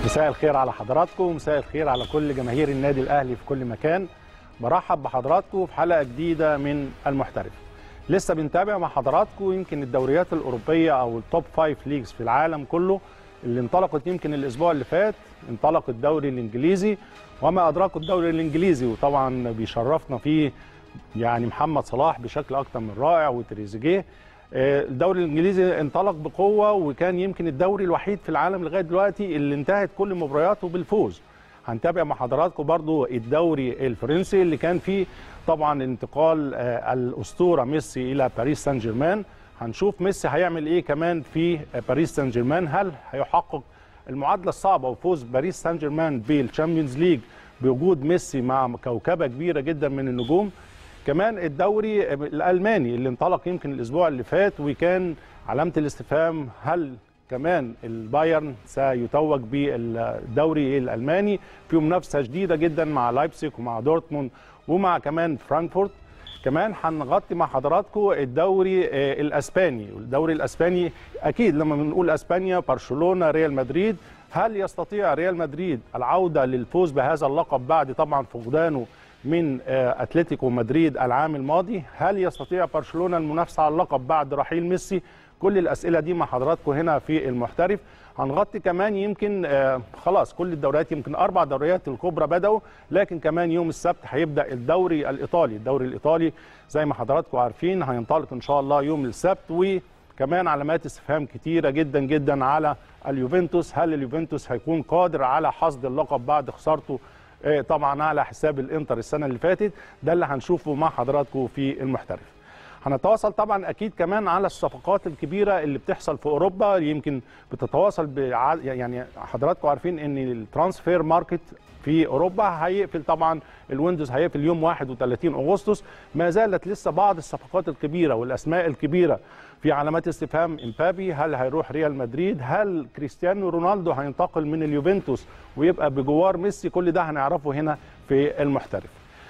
مساء الخير على حضراتكم ومساء الخير على كل جماهير النادي الاهلي في كل مكان برحب بحضراتكم في حلقه جديده من المحترف لسه بنتابع مع حضراتكم يمكن الدوريات الاوروبيه او التوب فايف ليجز في العالم كله اللي انطلقت يمكن الاسبوع اللي فات انطلق الدوري الانجليزي وما ادراك الدوري الانجليزي وطبعا بيشرفنا فيه يعني محمد صلاح بشكل اكتر من رائع وتريزيجيه الدوري الانجليزي انطلق بقوه وكان يمكن الدوري الوحيد في العالم لغايه دلوقتي اللي انتهت كل مبارياته بالفوز هنتابع مع حضراتكم برضو الدوري الفرنسي اللي كان فيه طبعا انتقال الاسطوره ميسي الى باريس سان جيرمان هنشوف ميسي هيعمل ايه كمان في باريس سان جيرمان هل هيحقق المعادله الصعبه وفوز باريس سان جيرمان بالشامبيونز ليج بوجود ميسي مع كوكبه كبيره جدا من النجوم كمان الدوري الالماني اللي انطلق يمكن الاسبوع اللي فات وكان علامه الاستفهام هل كمان البايرن سيتوج بالدوري الالماني في منافسه شديده جدا مع لايبسيك ومع دورتموند ومع كمان فرانكفورت كمان هنغطي مع حضراتكم الدوري الاسباني والدوري الاسباني اكيد لما بنقول اسبانيا برشلونه ريال مدريد هل يستطيع ريال مدريد العوده للفوز بهذا اللقب بعد طبعا فقدانه من اتلتيكو مدريد العام الماضي هل يستطيع برشلونه المنافسه على اللقب بعد رحيل ميسي كل الاسئله دي مع حضراتكم هنا في المحترف هنغطي كمان يمكن خلاص كل الدوريات يمكن اربع دوريات الكبرى بداوا لكن كمان يوم السبت هيبدا الدوري الايطالي الدوري الايطالي زي ما حضراتكم عارفين هينطلق ان شاء الله يوم السبت وكمان علامات استفهام كتيره جدا جدا على اليوفنتوس هل اليوفنتوس هيكون قادر على حصد اللقب بعد خسارته طبعا على حساب الانتر السنه اللي فاتت ده اللي هنشوفه مع حضراتكم في المحترف هنتواصل طبعا اكيد كمان على الصفقات الكبيره اللي بتحصل في اوروبا يمكن بتتواصل بع... يعني حضراتكم عارفين ان الترانسفير ماركت في اوروبا هيقفل طبعا الويندوز هيقفل يوم 31 اغسطس ما زالت لسه بعض الصفقات الكبيره والاسماء الكبيره في علامات استفهام امبابي هل هيروح ريال مدريد هل كريستيانو رونالدو هينتقل من اليوفنتوس ويبقى بجوار ميسي كل ده هنعرفه هنا في المحترف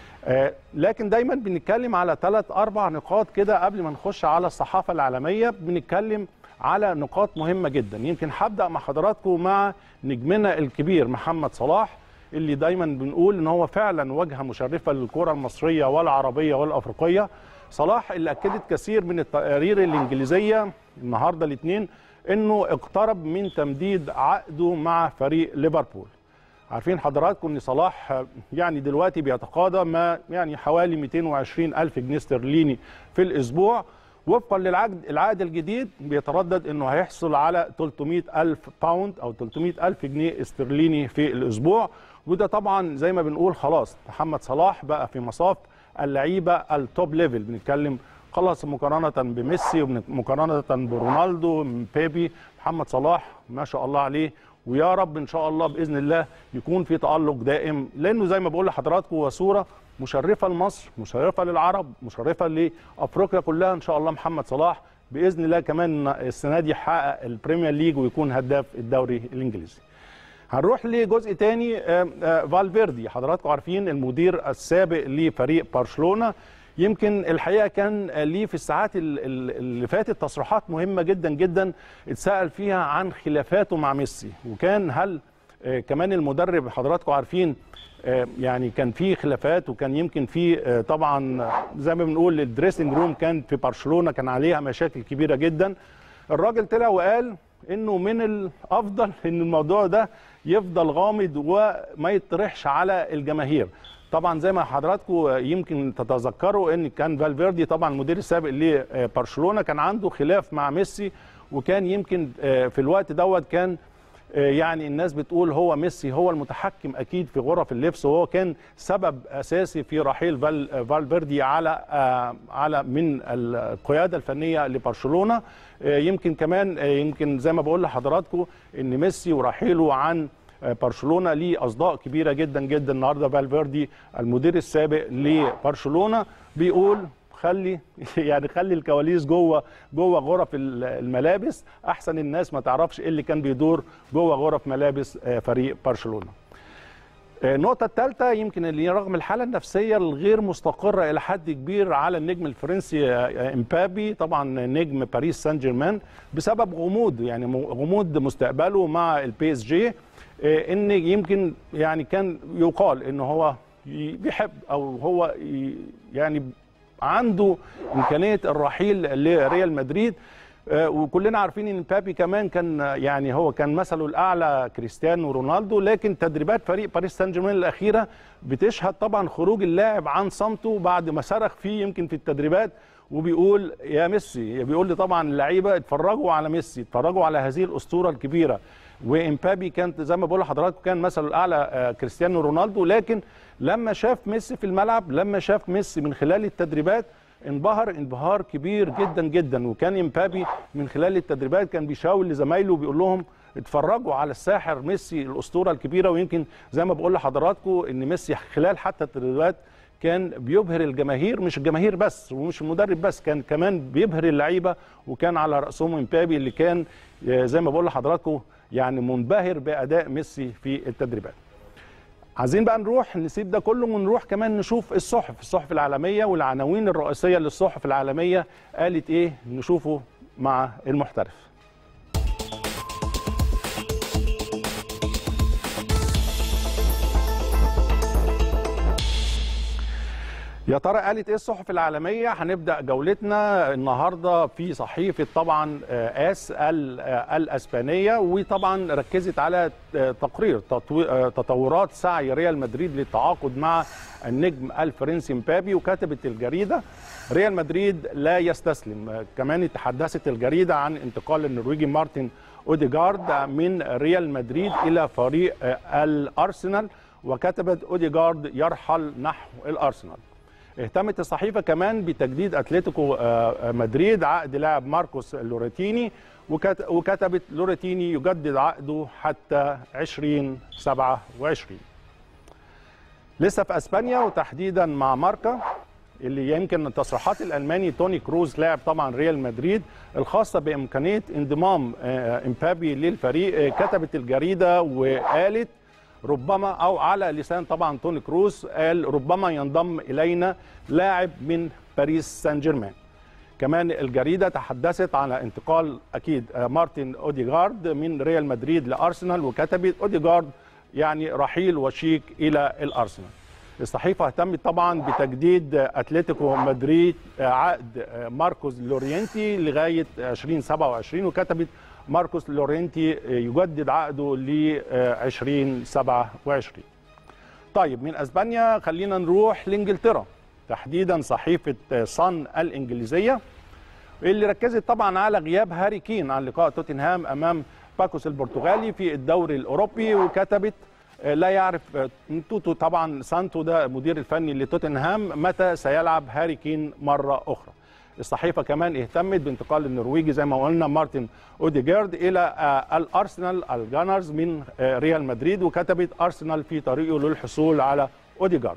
آه لكن دايما بنتكلم على ثلاث اربع نقاط كده قبل ما نخش على الصحافه العالميه بنتكلم على نقاط مهمه جدا يمكن هبدا مع حضراتكم مع نجمنا الكبير محمد صلاح اللي دايما بنقول ان هو فعلا واجهه مشرفه للكره المصريه والعربيه والافريقيه صلاح اللي اكدت كثير من التقارير الانجليزيه النهارده الاثنين انه اقترب من تمديد عقده مع فريق ليفربول عارفين حضراتكم ان صلاح يعني دلوقتي بيتقاضى ما يعني حوالي 220 الف جنيه استرليني في الاسبوع وفقا للعقد العقد الجديد بيتردد انه هيحصل على 300 الف باوند او 300 الف جنيه استرليني في الاسبوع وده طبعا زي ما بنقول خلاص محمد صلاح بقى في مصاف اللعيبه التوب ليفل بنتكلم خلاص مقارنه بميسي ومقارنه برونالدو بيبي محمد صلاح ما شاء الله عليه ويا رب ان شاء الله باذن الله يكون في تالق دائم لانه زي ما بقول لحضراتكم هو صوره مشرفه لمصر مشرفه للعرب مشرفه لافريقيا كلها ان شاء الله محمد صلاح باذن الله كمان السنه دي يحقق البريمير ليج ويكون هداف الدوري الانجليزي هنروح لجزء تاني فالفيردي حضراتكم عارفين المدير السابق لفريق برشلونه يمكن الحقيقه كان ليه في الساعات اللي فاتت تصريحات مهمه جدا جدا اتسال فيها عن خلافاته مع ميسي وكان هل كمان المدرب حضراتكم عارفين يعني كان في خلافات وكان يمكن في طبعا زي ما بنقول الدريسنج روم كان في برشلونه كان عليها مشاكل كبيره جدا الراجل طلع وقال انه من الافضل ان الموضوع ده يفضل غامض وما يطرحش على الجماهير طبعا زي ما حضراتكم يمكن تتذكروا ان كان فالفيردي طبعا المدير السابق لبرشلونه كان عنده خلاف مع ميسي وكان يمكن في الوقت دوت كان يعني الناس بتقول هو ميسي هو المتحكم اكيد في غرف اللبس وهو كان سبب اساسي في رحيل فالفيردي على على من القياده الفنيه لبرشلونه يمكن كمان يمكن زي ما بقول لحضراتكم ان ميسي ورحيله عن برشلونه ليه اصداء كبيره جدا جدا النهارده فالفيردي المدير السابق لبرشلونه بيقول خلي يعني خلي الكواليس جوه جوه غرف الملابس احسن الناس ما تعرفش ايه اللي كان بيدور جوه غرف ملابس فريق برشلونه النقطة الثالثة يمكن اللي رغم الحالة النفسية الغير مستقرة إلى حد كبير على النجم الفرنسي إمبابي طبعا نجم باريس سان جيرمان بسبب غموض يعني غموض مستقبله مع البي اس جي آه، ان يمكن يعني كان يقال ان هو ي- بيحب او هو ي- يعني عنده امكانيه الرحيل لريال مدريد آه، وكلنا عارفين ان مبابي كمان كان آه، يعني هو كان مثله الاعلى كريستيانو رونالدو لكن تدريبات فريق باريس سان جيرمان الاخيره بتشهد طبعا خروج اللاعب عن صمته بعد ما صرخ فيه يمكن في التدريبات وبيقول يا ميسي بيقول لي طبعا اللعيبه اتفرجوا على ميسي اتفرجوا على هذه الاسطوره الكبيره وامبابي كانت زي ما بقول لحضراتكم كان مثله الاعلى آه، كريستيانو رونالدو لكن لما شاف ميسي في الملعب لما شاف ميسي من خلال التدريبات انبهر انبهار كبير جدا جدا وكان امبابي من خلال التدريبات كان بيشاور لزمايله وبيقول لهم اتفرجوا على الساحر ميسي الاسطوره الكبيره ويمكن زي ما بقول لحضراتكم ان ميسي خلال حتى التدريبات كان بيبهر الجماهير مش الجماهير بس ومش المدرب بس كان كمان بيبهر اللعيبه وكان على راسهم امبابي اللي كان آه، زي ما بقول لحضراتكم يعني منبهر باداء ميسي في التدريبات عايزين بقى نروح نسيب ده كله ونروح كمان نشوف الصحف الصحف العالميه والعناوين الرئيسيه للصحف العالميه قالت ايه نشوفه مع المحترف يا ترى قالت ايه الصحف العالميه هنبدا جولتنا النهارده في صحيفه طبعا آه، اس ال- آه، الاسبانيه وطبعا ركزت على آه، تقرير تطوي- آه، تطورات سعي ريال مدريد للتعاقد مع النجم الفرنسي مبابي وكتبت الجريده ريال مدريد لا يستسلم آه، كمان تحدثت الجريده عن انتقال النرويجي مارتن اوديجارد من ريال مدريد الى فريق آه، الارسنال وكتبت اوديجارد يرحل نحو الارسنال اهتمت الصحيفه كمان بتجديد اتلتيكو آه، آه، مدريد عقد لاعب ماركوس لوريتيني وكت- وكتبت لوريتيني يجدد عقده حتى 2027 لسه في اسبانيا وتحديدا مع ماركا اللي يمكن تصريحات الالماني توني كروز لاعب طبعا ريال مدريد الخاصه بامكانيه انضمام آه، امبابي للفريق آه، كتبت الجريده وقالت ربما او على لسان طبعا توني كروز قال ربما ينضم الينا لاعب من باريس سان جيرمان كمان الجريده تحدثت على انتقال اكيد آه، مارتن اوديغارد من ريال مدريد لارسنال وكتبت اوديغارد يعني رحيل وشيك الى الارسنال الصحيفه اهتمت طبعا بتجديد آه، اتلتيكو مدريد آه، عقد آه، ماركوس لورينتي لغايه 2027 وكتبت ماركوس لورينتي آه، يجدد عقده ل 2027 طيب من اسبانيا خلينا نروح لانجلترا تحديدا صحيفه صن الانجليزيه اللي ركزت طبعا على غياب هاري كين عن لقاء توتنهام امام باكوس البرتغالي في الدوري الاوروبي وكتبت آه، لا يعرف آه، توتو طبعا سانتو ده المدير الفني لتوتنهام متى سيلعب هاري كين مره اخرى الصحيفه كمان اهتمت بانتقال النرويجي زي ما قلنا مارتن اوديجارد الى آه، الارسنال الجانرز من آه، ريال مدريد وكتبت ارسنال في طريقه للحصول على اوديجارد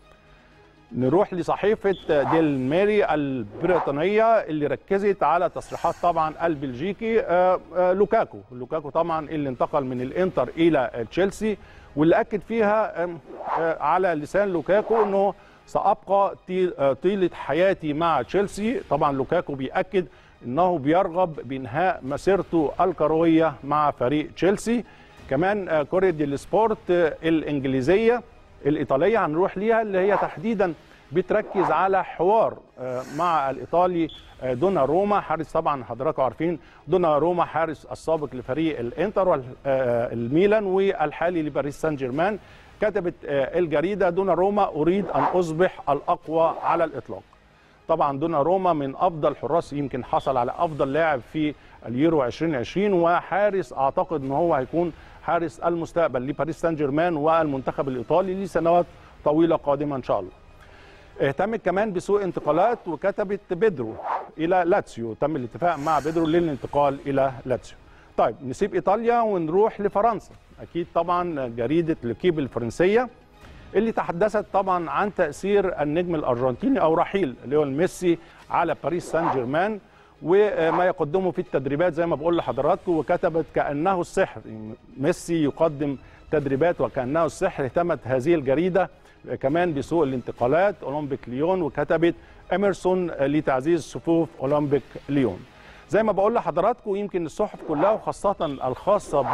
نروح لصحيفة ديل ماري البريطانية اللي ركزت على تصريحات طبعا البلجيكي آه، آه، لوكاكو لوكاكو طبعا اللي انتقل من الانتر إلى تشيلسي واللي أكد فيها آم، آه، على لسان لوكاكو أنه سأبقى طيل- آه، طيلة حياتي مع تشيلسي طبعا لوكاكو بيأكد أنه بيرغب بإنهاء مسيرته الكروية مع فريق تشيلسي كمان آه، كوريا ديل سبورت آه، الإنجليزية الايطاليه هنروح ليها اللي هي تحديدا بتركز على حوار آه، مع الايطالي آه، دونا روما حارس طبعا حضراتكم عارفين دونا روما حارس السابق لفريق الانتر والميلان والحالي لباريس سان جيرمان كتبت آه، الجريده دونا روما اريد ان اصبح الاقوى على الاطلاق طبعا دونا روما من افضل حراس يمكن حصل على افضل لاعب في اليورو 2020 وحارس اعتقد ان هو هيكون حارس المستقبل لباريس سان جيرمان والمنتخب الايطالي لسنوات طويله قادمه ان شاء الله. اهتمت كمان بسوق انتقالات وكتبت بيدرو الى لاتسيو تم الاتفاق مع بيدرو للانتقال الى لاتسيو. طيب نسيب ايطاليا ونروح لفرنسا اكيد طبعا جريده لكيب الفرنسيه اللي تحدثت طبعا عن تاثير النجم الارجنتيني او رحيل ليونيل ميسي على باريس سان جيرمان وما يقدمه في التدريبات زي ما بقول لحضراتكم وكتبت كانه السحر ميسي يقدم تدريبات وكانه السحر اهتمت هذه الجريده كمان بسوق الانتقالات اولمبيك ليون وكتبت اميرسون لتعزيز صفوف اولمبيك ليون زي ما بقول لحضراتكم يمكن الصحف كلها وخاصه الخاصه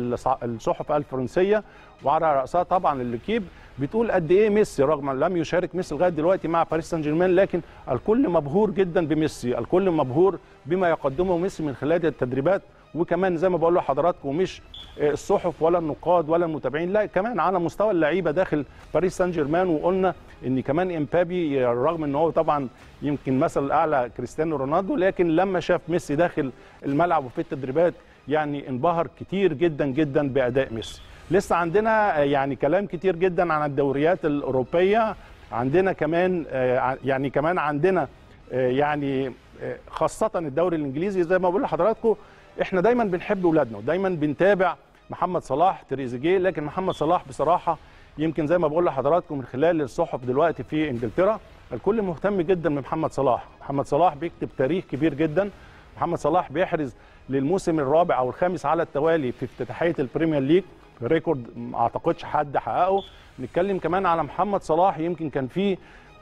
بالصحف الفرنسيه وعلى راسها طبعا الليكيب بتقول قد ايه ميسي رغم ان لم يشارك ميسي لغايه دلوقتي مع باريس سان جيرمان لكن الكل مبهور جدا بميسي الكل مبهور بما يقدمه ميسي من خلال التدريبات وكمان زي ما بقول لحضراتكم مش الصحف ولا النقاد ولا المتابعين لا كمان على مستوى اللعيبه داخل باريس سان جيرمان وقلنا ان كمان امبابي رغم ان هو طبعا يمكن مثل الاعلى كريستيانو رونالدو لكن لما شاف ميسي داخل الملعب وفي التدريبات يعني انبهر كتير جدا جدا باداء ميسي لسه عندنا يعني كلام كتير جدا عن الدوريات الاوروبيه عندنا كمان يعني كمان عندنا يعني خاصه الدوري الانجليزي زي ما بقول لحضراتكم احنا دايما بنحب اولادنا ودايما بنتابع محمد صلاح تريزيجيه لكن محمد صلاح بصراحه يمكن زي ما بقول لحضراتكم من خلال الصحف دلوقتي في انجلترا الكل مهتم جدا بمحمد صلاح محمد صلاح بيكتب تاريخ كبير جدا محمد صلاح بيحرز للموسم الرابع او الخامس على التوالي في افتتاحيه البريمير ليج ريكورد ما اعتقدش حد حققه نتكلم كمان على محمد صلاح يمكن كان في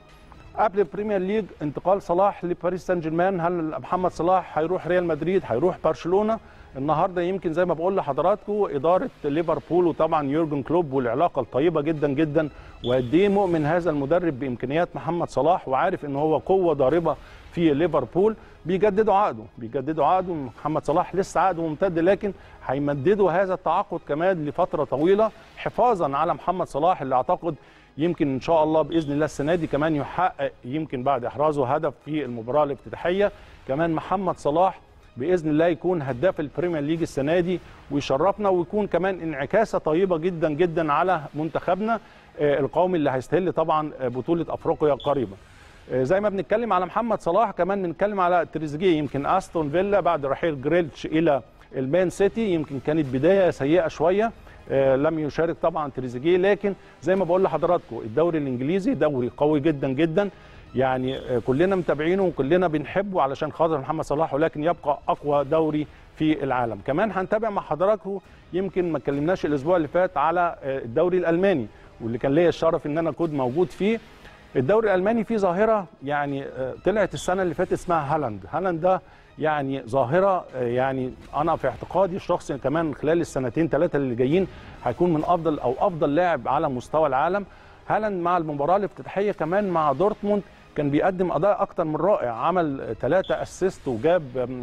قبل البريمير ليج انتقال صلاح لباريس سان جيرمان هل محمد صلاح هيروح ريال مدريد هيروح برشلونه النهارده يمكن زي ما بقول لحضراتكم اداره ليفربول وطبعا يورجن كلوب والعلاقه الطيبه جدا جدا وقد ايه مؤمن هذا المدرب بامكانيات محمد صلاح وعارف ان هو قوه ضاربه في ليفربول بيجددوا عقده بيجددوا عقده محمد صلاح لسه عقده ممتد لكن هيمددوا هذا التعاقد كمان لفتره طويله حفاظا على محمد صلاح اللي اعتقد يمكن ان شاء الله باذن الله السنه دي كمان يحقق يمكن بعد احرازه هدف في المباراه الافتتاحيه كمان محمد صلاح باذن الله يكون هداف البريمير ليج السنه دي ويشرفنا ويكون كمان انعكاسه طيبه جدا جدا على منتخبنا القومي اللي هيستهل طبعا بطوله افريقيا قريبا. زي ما بنتكلم على محمد صلاح كمان بنتكلم على تريزيجيه يمكن استون فيلا بعد رحيل جريلتش الى المان سيتي يمكن كانت بدايه سيئه شويه لم يشارك طبعا تريزيجيه لكن زي ما بقول لحضراتكم الدوري الانجليزي دوري قوي جدا جدا يعني كلنا متابعينه وكلنا بنحبه علشان خاطر محمد صلاح ولكن يبقى اقوى دوري في العالم كمان هنتابع مع حضراتكم يمكن ما اتكلمناش الاسبوع اللي فات على الدوري الالماني واللي كان ليا الشرف ان انا اكون موجود فيه الدوري الالماني فيه ظاهره يعني طلعت السنه اللي فاتت اسمها هالاند هالاند ده يعني ظاهره يعني انا في اعتقادي الشخصي كمان خلال السنتين ثلاثه اللي جايين هيكون من افضل او افضل لاعب على مستوى العالم هالاند مع المباراه الافتتاحيه كمان مع دورتموند كان بيقدم اداء اكتر من رائع عمل ثلاثة اسيست وجاب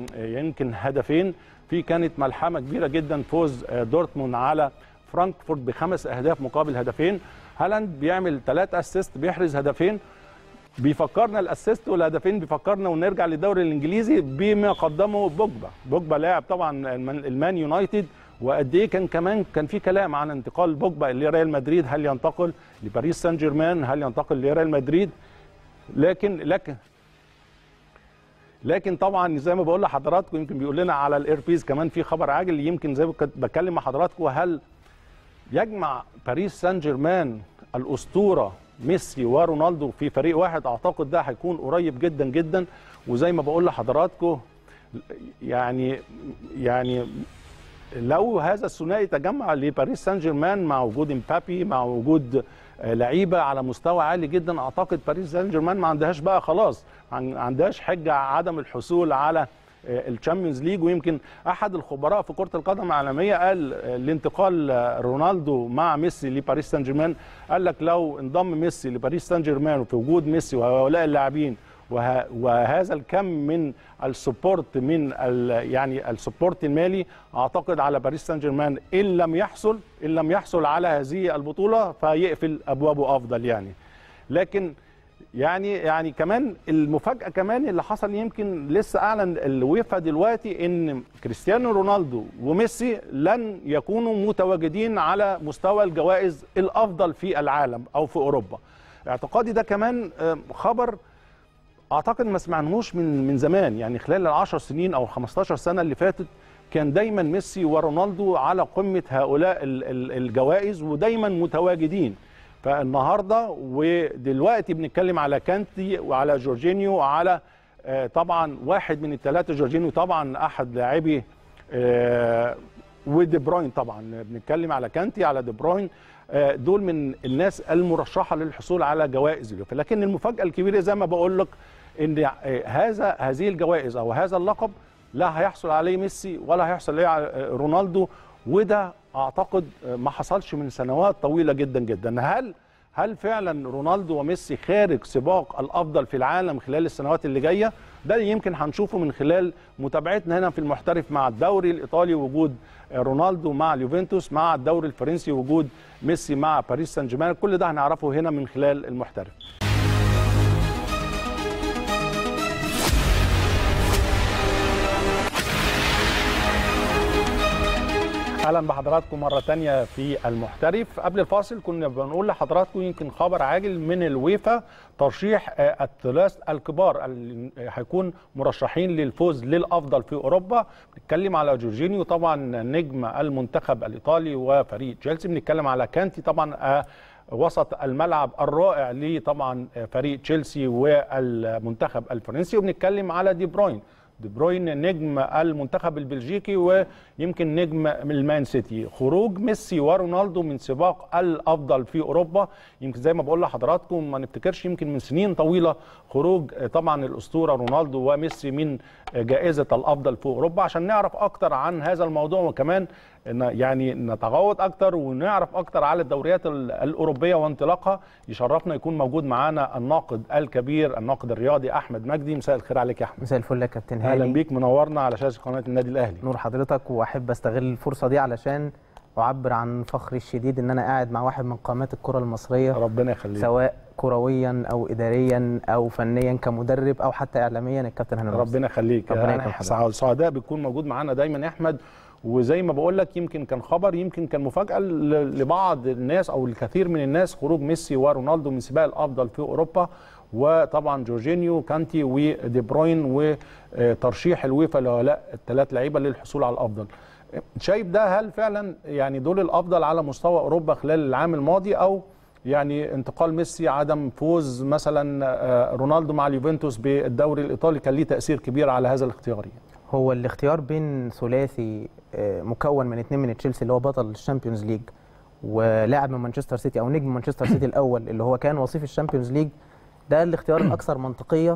يمكن هدفين في كانت ملحمه كبيره جدا فوز دورتموند على فرانكفورت بخمس اهداف مقابل هدفين هالاند بيعمل ثلاثة اسيست بيحرز هدفين بيفكرنا الاسيست والهدفين بيفكرنا ونرجع للدوري الانجليزي بما قدمه بوجبا بوجبا لاعب طبعا المان يونايتد وقد ايه كان كمان كان في كلام عن انتقال بوجبا لريال مدريد هل ينتقل لباريس سان جيرمان هل ينتقل لريال مدريد لكن لكن لكن طبعا زي ما بقول لحضراتكم يمكن بيقول لنا على الايربيز كمان في خبر عاجل يمكن زي ما بتكلم مع حضراتكم هل يجمع باريس سان جيرمان الاسطوره ميسي ورونالدو في فريق واحد اعتقد ده هيكون قريب جدا جدا وزي ما بقول لحضراتكم يعني يعني لو هذا الثنائي تجمع لباريس سان جيرمان مع وجود امبابي مع وجود لعيبه على مستوى عالي جدا اعتقد باريس سان جيرمان ما عندهاش بقى خلاص ما عندهاش حجه عدم الحصول على الشامبيونز ليج ويمكن احد الخبراء في كره القدم العالميه قال لانتقال رونالدو مع ميسي لباريس سان جيرمان قال لك لو انضم ميسي لباريس سان جيرمان وفي وجود ميسي وهؤلاء اللاعبين وهذا الكم من السبورت من يعني السبورت المالي اعتقد على باريس سان جيرمان ان لم يحصل ان لم يحصل على هذه البطوله فيقفل ابوابه افضل يعني لكن يعني يعني كمان المفاجاه كمان اللي حصل يمكن لسه اعلن الويفا دلوقتي ان كريستيانو رونالدو وميسي لن يكونوا متواجدين على مستوى الجوائز الافضل في العالم او في اوروبا اعتقادي ده كمان خبر اعتقد ما سمعناهوش من من زمان يعني خلال العشر سنين او 15 سنه اللي فاتت كان دايما ميسي ورونالدو على قمه هؤلاء الجوائز ودايما متواجدين فالنهارده ودلوقتي بنتكلم على كانتي وعلى جورجينيو وعلى طبعا واحد من الثلاثه جورجينيو طبعا احد لاعبي ودي بروين طبعا بنتكلم على كانتي على دي بروين دول من الناس المرشحه للحصول على جوائز اليوفا لكن المفاجاه الكبيره زي ما بقول لك ان هذا هذه الجوائز او هذا اللقب لا هيحصل عليه ميسي ولا هيحصل عليه رونالدو وده اعتقد ما حصلش من سنوات طويله جدا جدا هل هل فعلا رونالدو وميسي خارج سباق الافضل في العالم خلال السنوات اللي جايه ده اللي يمكن هنشوفه من خلال متابعتنا هنا في المحترف مع الدوري الايطالي وجود رونالدو مع اليوفنتوس مع الدوري الفرنسي وجود ميسي مع باريس سان جيرمان كل ده هنعرفه هنا من خلال المحترف اهلا بحضراتكم مره تانية في المحترف قبل الفاصل كنا بنقول لحضراتكم يمكن خبر عاجل من الويفا ترشيح الثلاث الكبار اللي هيكون مرشحين للفوز للافضل في اوروبا بنتكلم على جورجينيو طبعا نجم المنتخب الايطالي وفريق تشيلسي بنتكلم على كانتي طبعا وسط الملعب الرائع لطبعا فريق تشيلسي والمنتخب الفرنسي وبنتكلم على دي بروين دي بروين نجم المنتخب البلجيكي ويمكن نجم المان سيتي خروج ميسي ورونالدو من سباق الافضل في اوروبا يمكن زي ما بقول لحضراتكم ما نفتكرش يمكن من سنين طويله خروج طبعا الاسطوره رونالدو وميسي من جائزه الافضل في اوروبا عشان نعرف اكتر عن هذا الموضوع وكمان يعني نتغوط اكتر ونعرف اكتر على الدوريات الاوروبيه وانطلاقها يشرفنا يكون موجود معانا الناقد الكبير الناقد الرياضي احمد مجدي مساء الخير عليك يا احمد مساء الفل يا كابتن هاني اهلا بيك منورنا على شاشه قناه النادي الاهلي نور حضرتك واحب استغل الفرصه دي علشان اعبر عن فخري الشديد ان انا قاعد مع واحد من قامات الكره المصريه ربنا يخليك سواء كرويا او اداريا او فنيا كمدرب او حتى اعلاميا الكابتن هاني ربنا يخليك ربنا يعني سعداء بتكون موجود معانا دايما يا احمد وزي ما بقول لك يمكن كان خبر يمكن كان مفاجاه لبعض الناس او الكثير من الناس خروج ميسي ورونالدو من سباق الافضل في اوروبا وطبعا جورجينيو كانتي ودي بروين وترشيح الويفا لهؤلاء الثلاث لعيبه للحصول على الافضل شايف ده هل فعلا يعني دول الافضل على مستوى اوروبا خلال العام الماضي او يعني انتقال ميسي عدم فوز مثلا رونالدو مع اليوفنتوس بالدوري الايطالي كان ليه تاثير كبير على هذا الاختيار هو الاختيار بين ثلاثي مكون من اثنين من تشيلسي اللي هو بطل الشامبيونز ليج ولاعب من مانشستر سيتي او نجم مانشستر سيتي الاول اللي هو كان وصيف الشامبيونز ليج ده الاختيار الاكثر منطقيه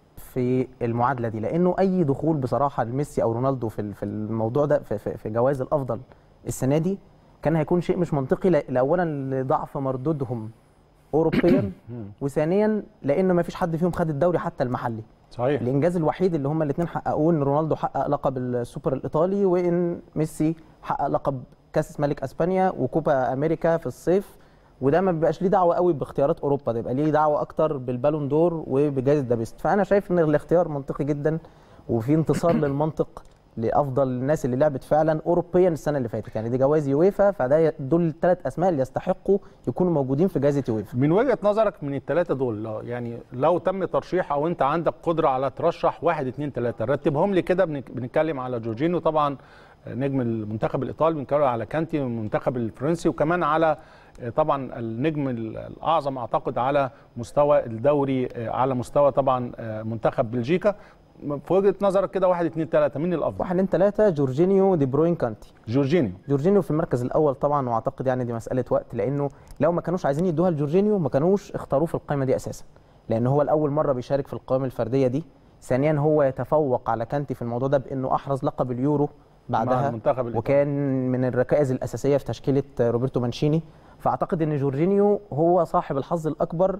في المعادله دي لانه اي دخول بصراحه لميسي او رونالدو في في الموضوع ده في, في جوائز الافضل السنه دي كان هيكون شيء مش منطقي اولا لضعف مردودهم اوروبيا وثانيا لانه ما فيش حد فيهم خد الدوري حتى المحلي صحيح الانجاز الوحيد اللي هم الاثنين حققوه ان رونالدو حقق لقب السوبر الايطالي وان ميسي حقق لقب كاس ملك اسبانيا وكوبا امريكا في الصيف وده ما بيبقاش ليه دعوه قوي باختيارات اوروبا ده يبقى ليه دعوه اكتر بالبالون دور وبجائزه ذا بيست فانا شايف ان الاختيار منطقي جدا وفي انتصار للمنطق لافضل الناس اللي لعبت فعلا اوروبيا السنه اللي فاتت يعني دي جوائز يويفا فده دول الثلاث اسماء اللي يستحقوا يكونوا موجودين في جائزه يويفا من وجهه نظرك من الثلاثه دول يعني لو تم ترشيح او انت عندك قدره على ترشح واحد اثنين ثلاثه رتبهم لي كده بنتكلم على جورجينيو طبعا نجم المنتخب الايطالي بنتكلم على كانتي المنتخب الفرنسي وكمان على طبعا النجم الاعظم اعتقد على مستوى الدوري على مستوى طبعا منتخب بلجيكا في وجهه نظرك كده واحد اثنين ثلاثه مين الافضل؟ واحد اثنين ثلاثه جورجينيو دي بروين كانتي جورجينيو جورجينيو في المركز الاول طبعا واعتقد يعني دي مساله وقت لانه لو ما كانوش عايزين يدوها لجورجينيو ما كانوش اختاروه في القائمه دي اساسا لان هو الاول مره بيشارك في القائمه الفرديه دي ثانيا هو يتفوق على كانتي في الموضوع ده بانه احرز لقب اليورو بعدها المنتخب وكان من الركائز الاساسيه في تشكيله روبرتو مانشيني فاعتقد ان جورجينيو هو صاحب الحظ الاكبر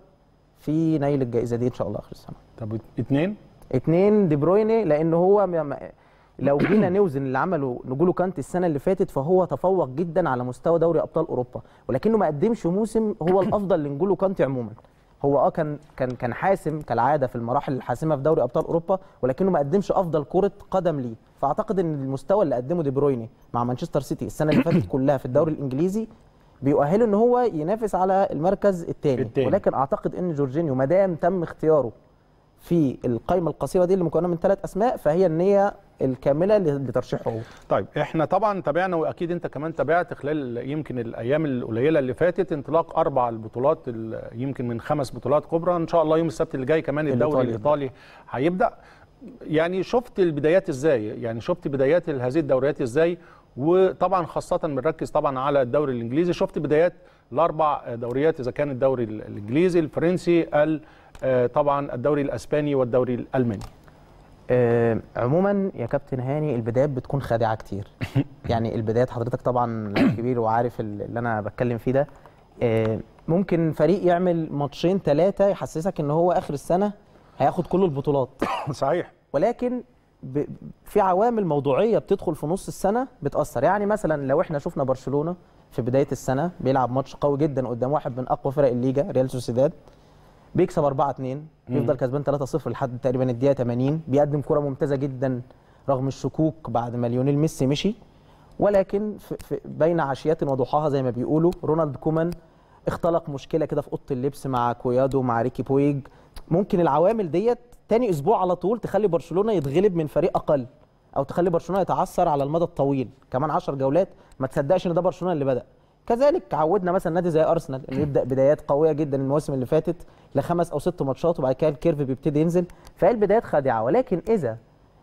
في نيل الجائزه دي ان شاء الله اخر السنه طب اثنين اثنين دي برويني لان هو لو جينا نوزن اللي عمله نجولو كانت السنه اللي فاتت فهو تفوق جدا على مستوى دوري ابطال اوروبا ولكنه ما قدمش موسم هو الافضل لنجولو كانتي عموما هو اه كان كان كان حاسم كالعاده في المراحل الحاسمه في دوري ابطال اوروبا ولكنه ما قدمش افضل كره قدم ليه فاعتقد ان المستوى اللي قدمه دي برويني مع مانشستر سيتي السنه اللي فاتت كلها في الدوري الانجليزي بيؤهله ان هو ينافس على المركز الثاني ولكن اعتقد ان جورجينيو ما دام تم اختياره في القائمه القصيره دي اللي مكونه من ثلاث اسماء فهي النيه الكامله لترشيحه هو. طيب احنا طبعا تابعنا واكيد انت كمان تابعت خلال يمكن الايام القليله اللي فاتت انطلاق اربع البطولات يمكن من خمس بطولات كبرى ان شاء الله يوم السبت اللي جاي كمان الدوري الايطالي هيبدا يعني شفت البدايات ازاي يعني شفت بدايات هذه الدوريات ازاي وطبعا خاصه بنركز طبعا على الدوري الانجليزي شفت بدايات الاربع دوريات اذا كان الدوري الانجليزي الفرنسي طبعا الدوري الاسباني والدوري الالماني آه، عموما يا كابتن هاني البدايات بتكون خادعه كتير يعني البدايات حضرتك طبعا لعيب كبير وعارف ال- اللي انا بتكلم فيه ده آه، ممكن فريق يعمل ماتشين ثلاثه يحسسك ان هو اخر السنه هياخد كل البطولات صحيح ولكن ب... في عوامل موضوعيه بتدخل في نص السنه بتاثر يعني مثلا لو احنا شفنا برشلونه في بدايه السنه بيلعب ماتش قوي جدا قدام واحد من اقوى فرق الليجا ريال سوسيداد بيكسب 4 2 بيفضل كسبان 3 0 لحد تقريبا الدقيقه 80 بيقدم كره ممتازه جدا رغم الشكوك بعد ما ليونيل ميسي مشي ولكن في في بين عشيات وضحاها زي ما بيقولوا رونالد كومان اختلق مشكله كده في اوضه اللبس مع كويادو مع ريكي بويج ممكن العوامل ديت تاني اسبوع على طول تخلي برشلونه يتغلب من فريق اقل او تخلي برشلونه يتعثر على المدى الطويل كمان 10 جولات ما تصدقش ان ده برشلونه اللي بدا كذلك عودنا مثلا نادي زي ارسنال اللي يبدا بدايات قويه جدا المواسم اللي فاتت لخمس او ست ماتشات وبعد كده الكيرف بيبتدي ينزل فهي البدايات خادعه ولكن اذا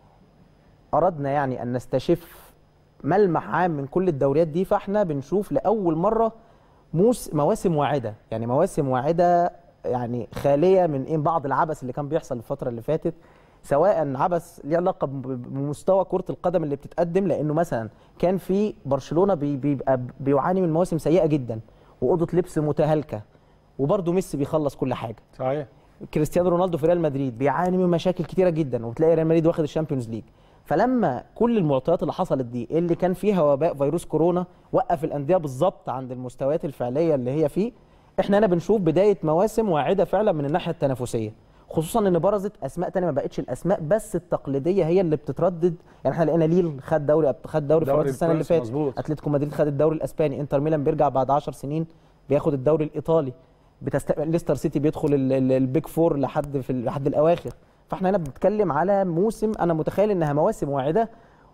اردنا يعني ان نستشف ملمح عام من كل الدوريات دي فاحنا بنشوف لاول مره موس مواسم واعده يعني مواسم واعده يعني خاليه من ايه بعض العبث اللي كان بيحصل الفتره اللي فاتت سواء عبث ليه علاقه ب- بمستوى كره القدم اللي بتتقدم لانه مثلا كان في برشلونه بي- بيبقى بيعاني من مواسم سيئه جدا واوضه لبس متهالكه وبرضه ميسي بيخلص كل حاجه صحيح كريستيانو رونالدو في ريال مدريد بيعاني من مشاكل كتيره جدا وتلاقي ريال مدريد واخد الشامبيونز ليج فلما كل المعطيات اللي حصلت دي اللي كان فيها وباء فيروس كورونا وقف الانديه بالظبط عند المستويات الفعليه اللي هي فيه احنا هنا بنشوف بدايه مواسم واعده فعلا من الناحيه التنافسيه خصوصا ان برزت اسماء تانية ما بقتش الاسماء بس التقليديه هي اللي بتتردد يعني احنا لقينا ليل خد دوري خد دوري دوري فرنسا السنه اللي الفرنسي، فاتت مظبوط. اتلتيكو مدريد خد الدوري الاسباني انتر ميلان بيرجع بعد 10 سنين بياخد الدوري الايطالي بتستقبل ليستر سيتي بيدخل ال- ال- البيج فور لحد في ال- لحد الاواخر فاحنا هنا بنتكلم على موسم انا متخيل انها مواسم واعده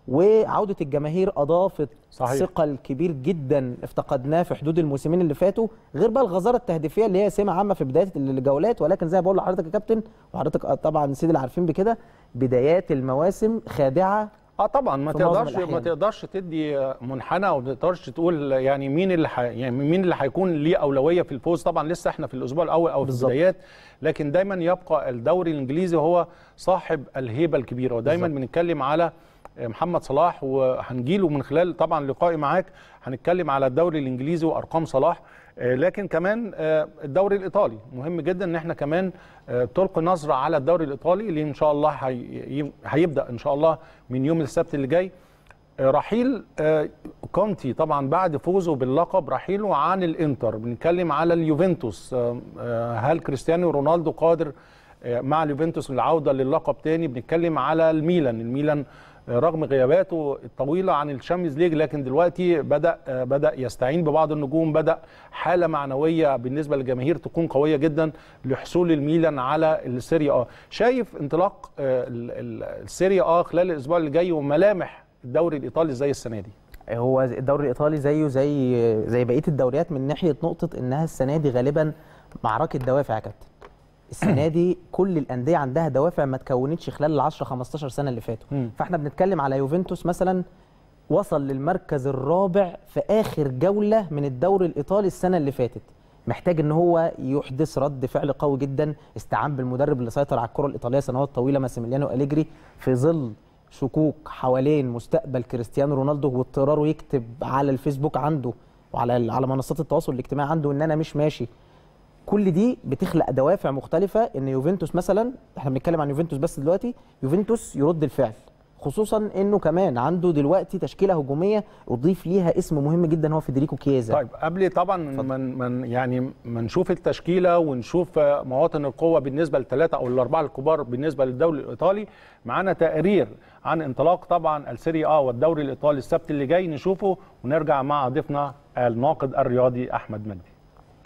وعوده الجماهير اضافت صحيح. ثقل كبير جدا افتقدناه في حدود الموسمين اللي فاتوا غير بقى الغزاره التهديفيه اللي هي سمه عامه في بدايه الجولات ولكن زي ما بقول لحضرتك يا كابتن وحضرتك طبعا سيدي اللي عارفين بكده بدايات المواسم خادعه اه طبعا ما في معظم تقدرش ما الأحيان. تقدرش تدي منحنى او ما تقدرش تقول يعني مين اللي ح... يعني مين اللي هيكون ليه اولويه في الفوز طبعا لسه احنا في الاسبوع الاول او في بالظبط. البدايات لكن دايما يبقى الدوري الانجليزي هو صاحب الهيبه الكبيره ودايما بالظبط. بنتكلم على محمد صلاح وهنجيله من خلال طبعا لقائي معاك هنتكلم على الدوري الانجليزي وارقام صلاح آه، لكن كمان آه، الدوري الايطالي مهم جدا ان احنا كمان آه، تلقي نظره على الدوري الايطالي اللي ان شاء الله هي- هيبدا ان شاء الله من يوم السبت اللي جاي آه، رحيل آه، كونتي طبعا بعد فوزه باللقب رحيله عن الانتر بنتكلم على اليوفنتوس آه، آه، هل كريستيانو رونالدو قادر آه، مع اليوفنتوس للعوده للقب تاني بنتكلم على الميلان الميلان آه، رغم غياباته الطويله عن الشامبيونز ليج لكن دلوقتي بدا آه، بدا يستعين ببعض النجوم بدا حاله معنويه بالنسبه للجماهير تكون قويه جدا لحصول الميلان على السيريا اه شايف انطلاق آه، ال- ال- السيريا اه خلال الاسبوع اللي جاي وملامح الدوري الايطالي زي السنه دي هو الدوري الايطالي زيه زي زي بقيه الدوريات من ناحيه نقطه انها السنه دي غالبا معركه دوافع يا كابتن السنه دي كل الانديه عندها دوافع ما تكونتش خلال ال 10 15 سنه اللي فاتوا مم. فاحنا بنتكلم على يوفنتوس مثلا وصل للمركز الرابع في اخر جوله من الدوري الايطالي السنه اللي فاتت محتاج ان هو يحدث رد فعل قوي جدا استعان بالمدرب اللي سيطر على الكره الايطاليه سنوات طويله ماسيميليانو اليجري في ظل شكوك حوالين مستقبل كريستيانو رونالدو واضطراره يكتب على الفيسبوك عنده وعلى على منصات التواصل الاجتماعي عنده ان انا مش ماشي كل دي بتخلق دوافع مختلفه ان يوفنتوس مثلا احنا بنتكلم عن يوفنتوس بس دلوقتي يوفنتوس يرد الفعل خصوصا انه كمان عنده دلوقتي تشكيله هجوميه اضيف ليها اسم مهم جدا هو فيدريكو كييزا طيب قبل طبعا من من يعني ما نشوف التشكيله ونشوف آه، مواطن القوه بالنسبه للثلاثه او الاربعه الكبار بالنسبه للدوري الايطالي معانا تقرير عن انطلاق طبعا السيريا اه والدوري الايطالي السبت اللي جاي نشوفه ونرجع مع ضيفنا الناقد الرياضي احمد مجدي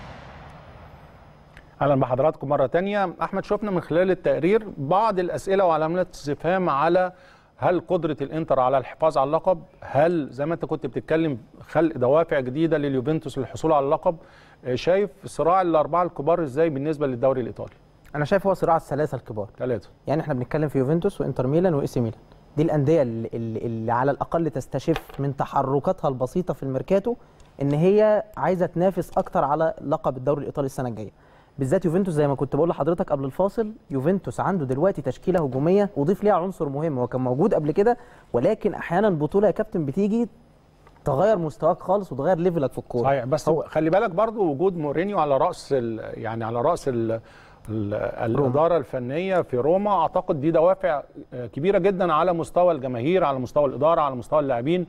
اهلا بحضراتكم مره تانية احمد شفنا من خلال التقرير بعض الاسئله وعلامات استفهام على هل قدره الانتر على الحفاظ على اللقب هل زي ما انت كنت بتتكلم خلق دوافع جديده لليوفنتوس للحصول على اللقب آه، شايف صراع الاربعه الكبار ازاي بالنسبه للدوري الايطالي انا شايف هو صراع الثلاثه الكبار ثلاثه يعني احنا بنتكلم في يوفنتوس وانتر ميلان واي سي ميلان دي الانديه اللي, اللي, اللي على الاقل تستشف من تحركاتها البسيطه في الميركاتو ان هي عايزه تنافس اكتر على لقب الدوري الايطالي السنه الجايه بالذات يوفنتوس زي ما كنت بقول لحضرتك قبل الفاصل يوفنتوس عنده دلوقتي تشكيله هجوميه وضيف ليها عنصر مهم هو كان موجود قبل كده ولكن احيانا البطوله يا كابتن بتيجي تغير مستواك خالص وتغير ليفلك في الكوره صحيح بس هو خلي بالك برضو وجود مورينيو على راس ال يعني على راس ال ال الاداره الفنيه في روما اعتقد دي دوافع كبيره جدا على مستوى الجماهير على مستوى الاداره على مستوى اللاعبين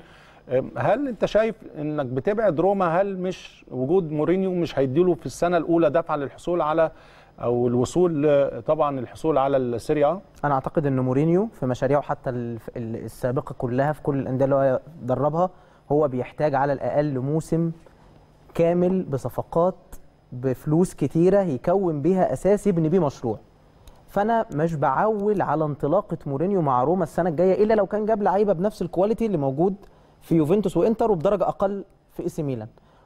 هل انت شايف انك بتبعد روما هل مش وجود مورينيو مش هيديله في السنه الاولى دفعه للحصول على او الوصول طبعا الحصول على السيريا انا اعتقد ان مورينيو في مشاريعه حتى السابقه كلها في كل الانديه اللي هو دربها هو بيحتاج على الاقل موسم كامل بصفقات بفلوس كتيره يكون بيها اساس يبني بيه مشروع فانا مش بعول على انطلاقه مورينيو مع روما السنه الجايه الا لو كان جاب لعيبه بنفس الكواليتي اللي موجود في يوفنتوس وانتر وبدرجه اقل في اي سي ميلان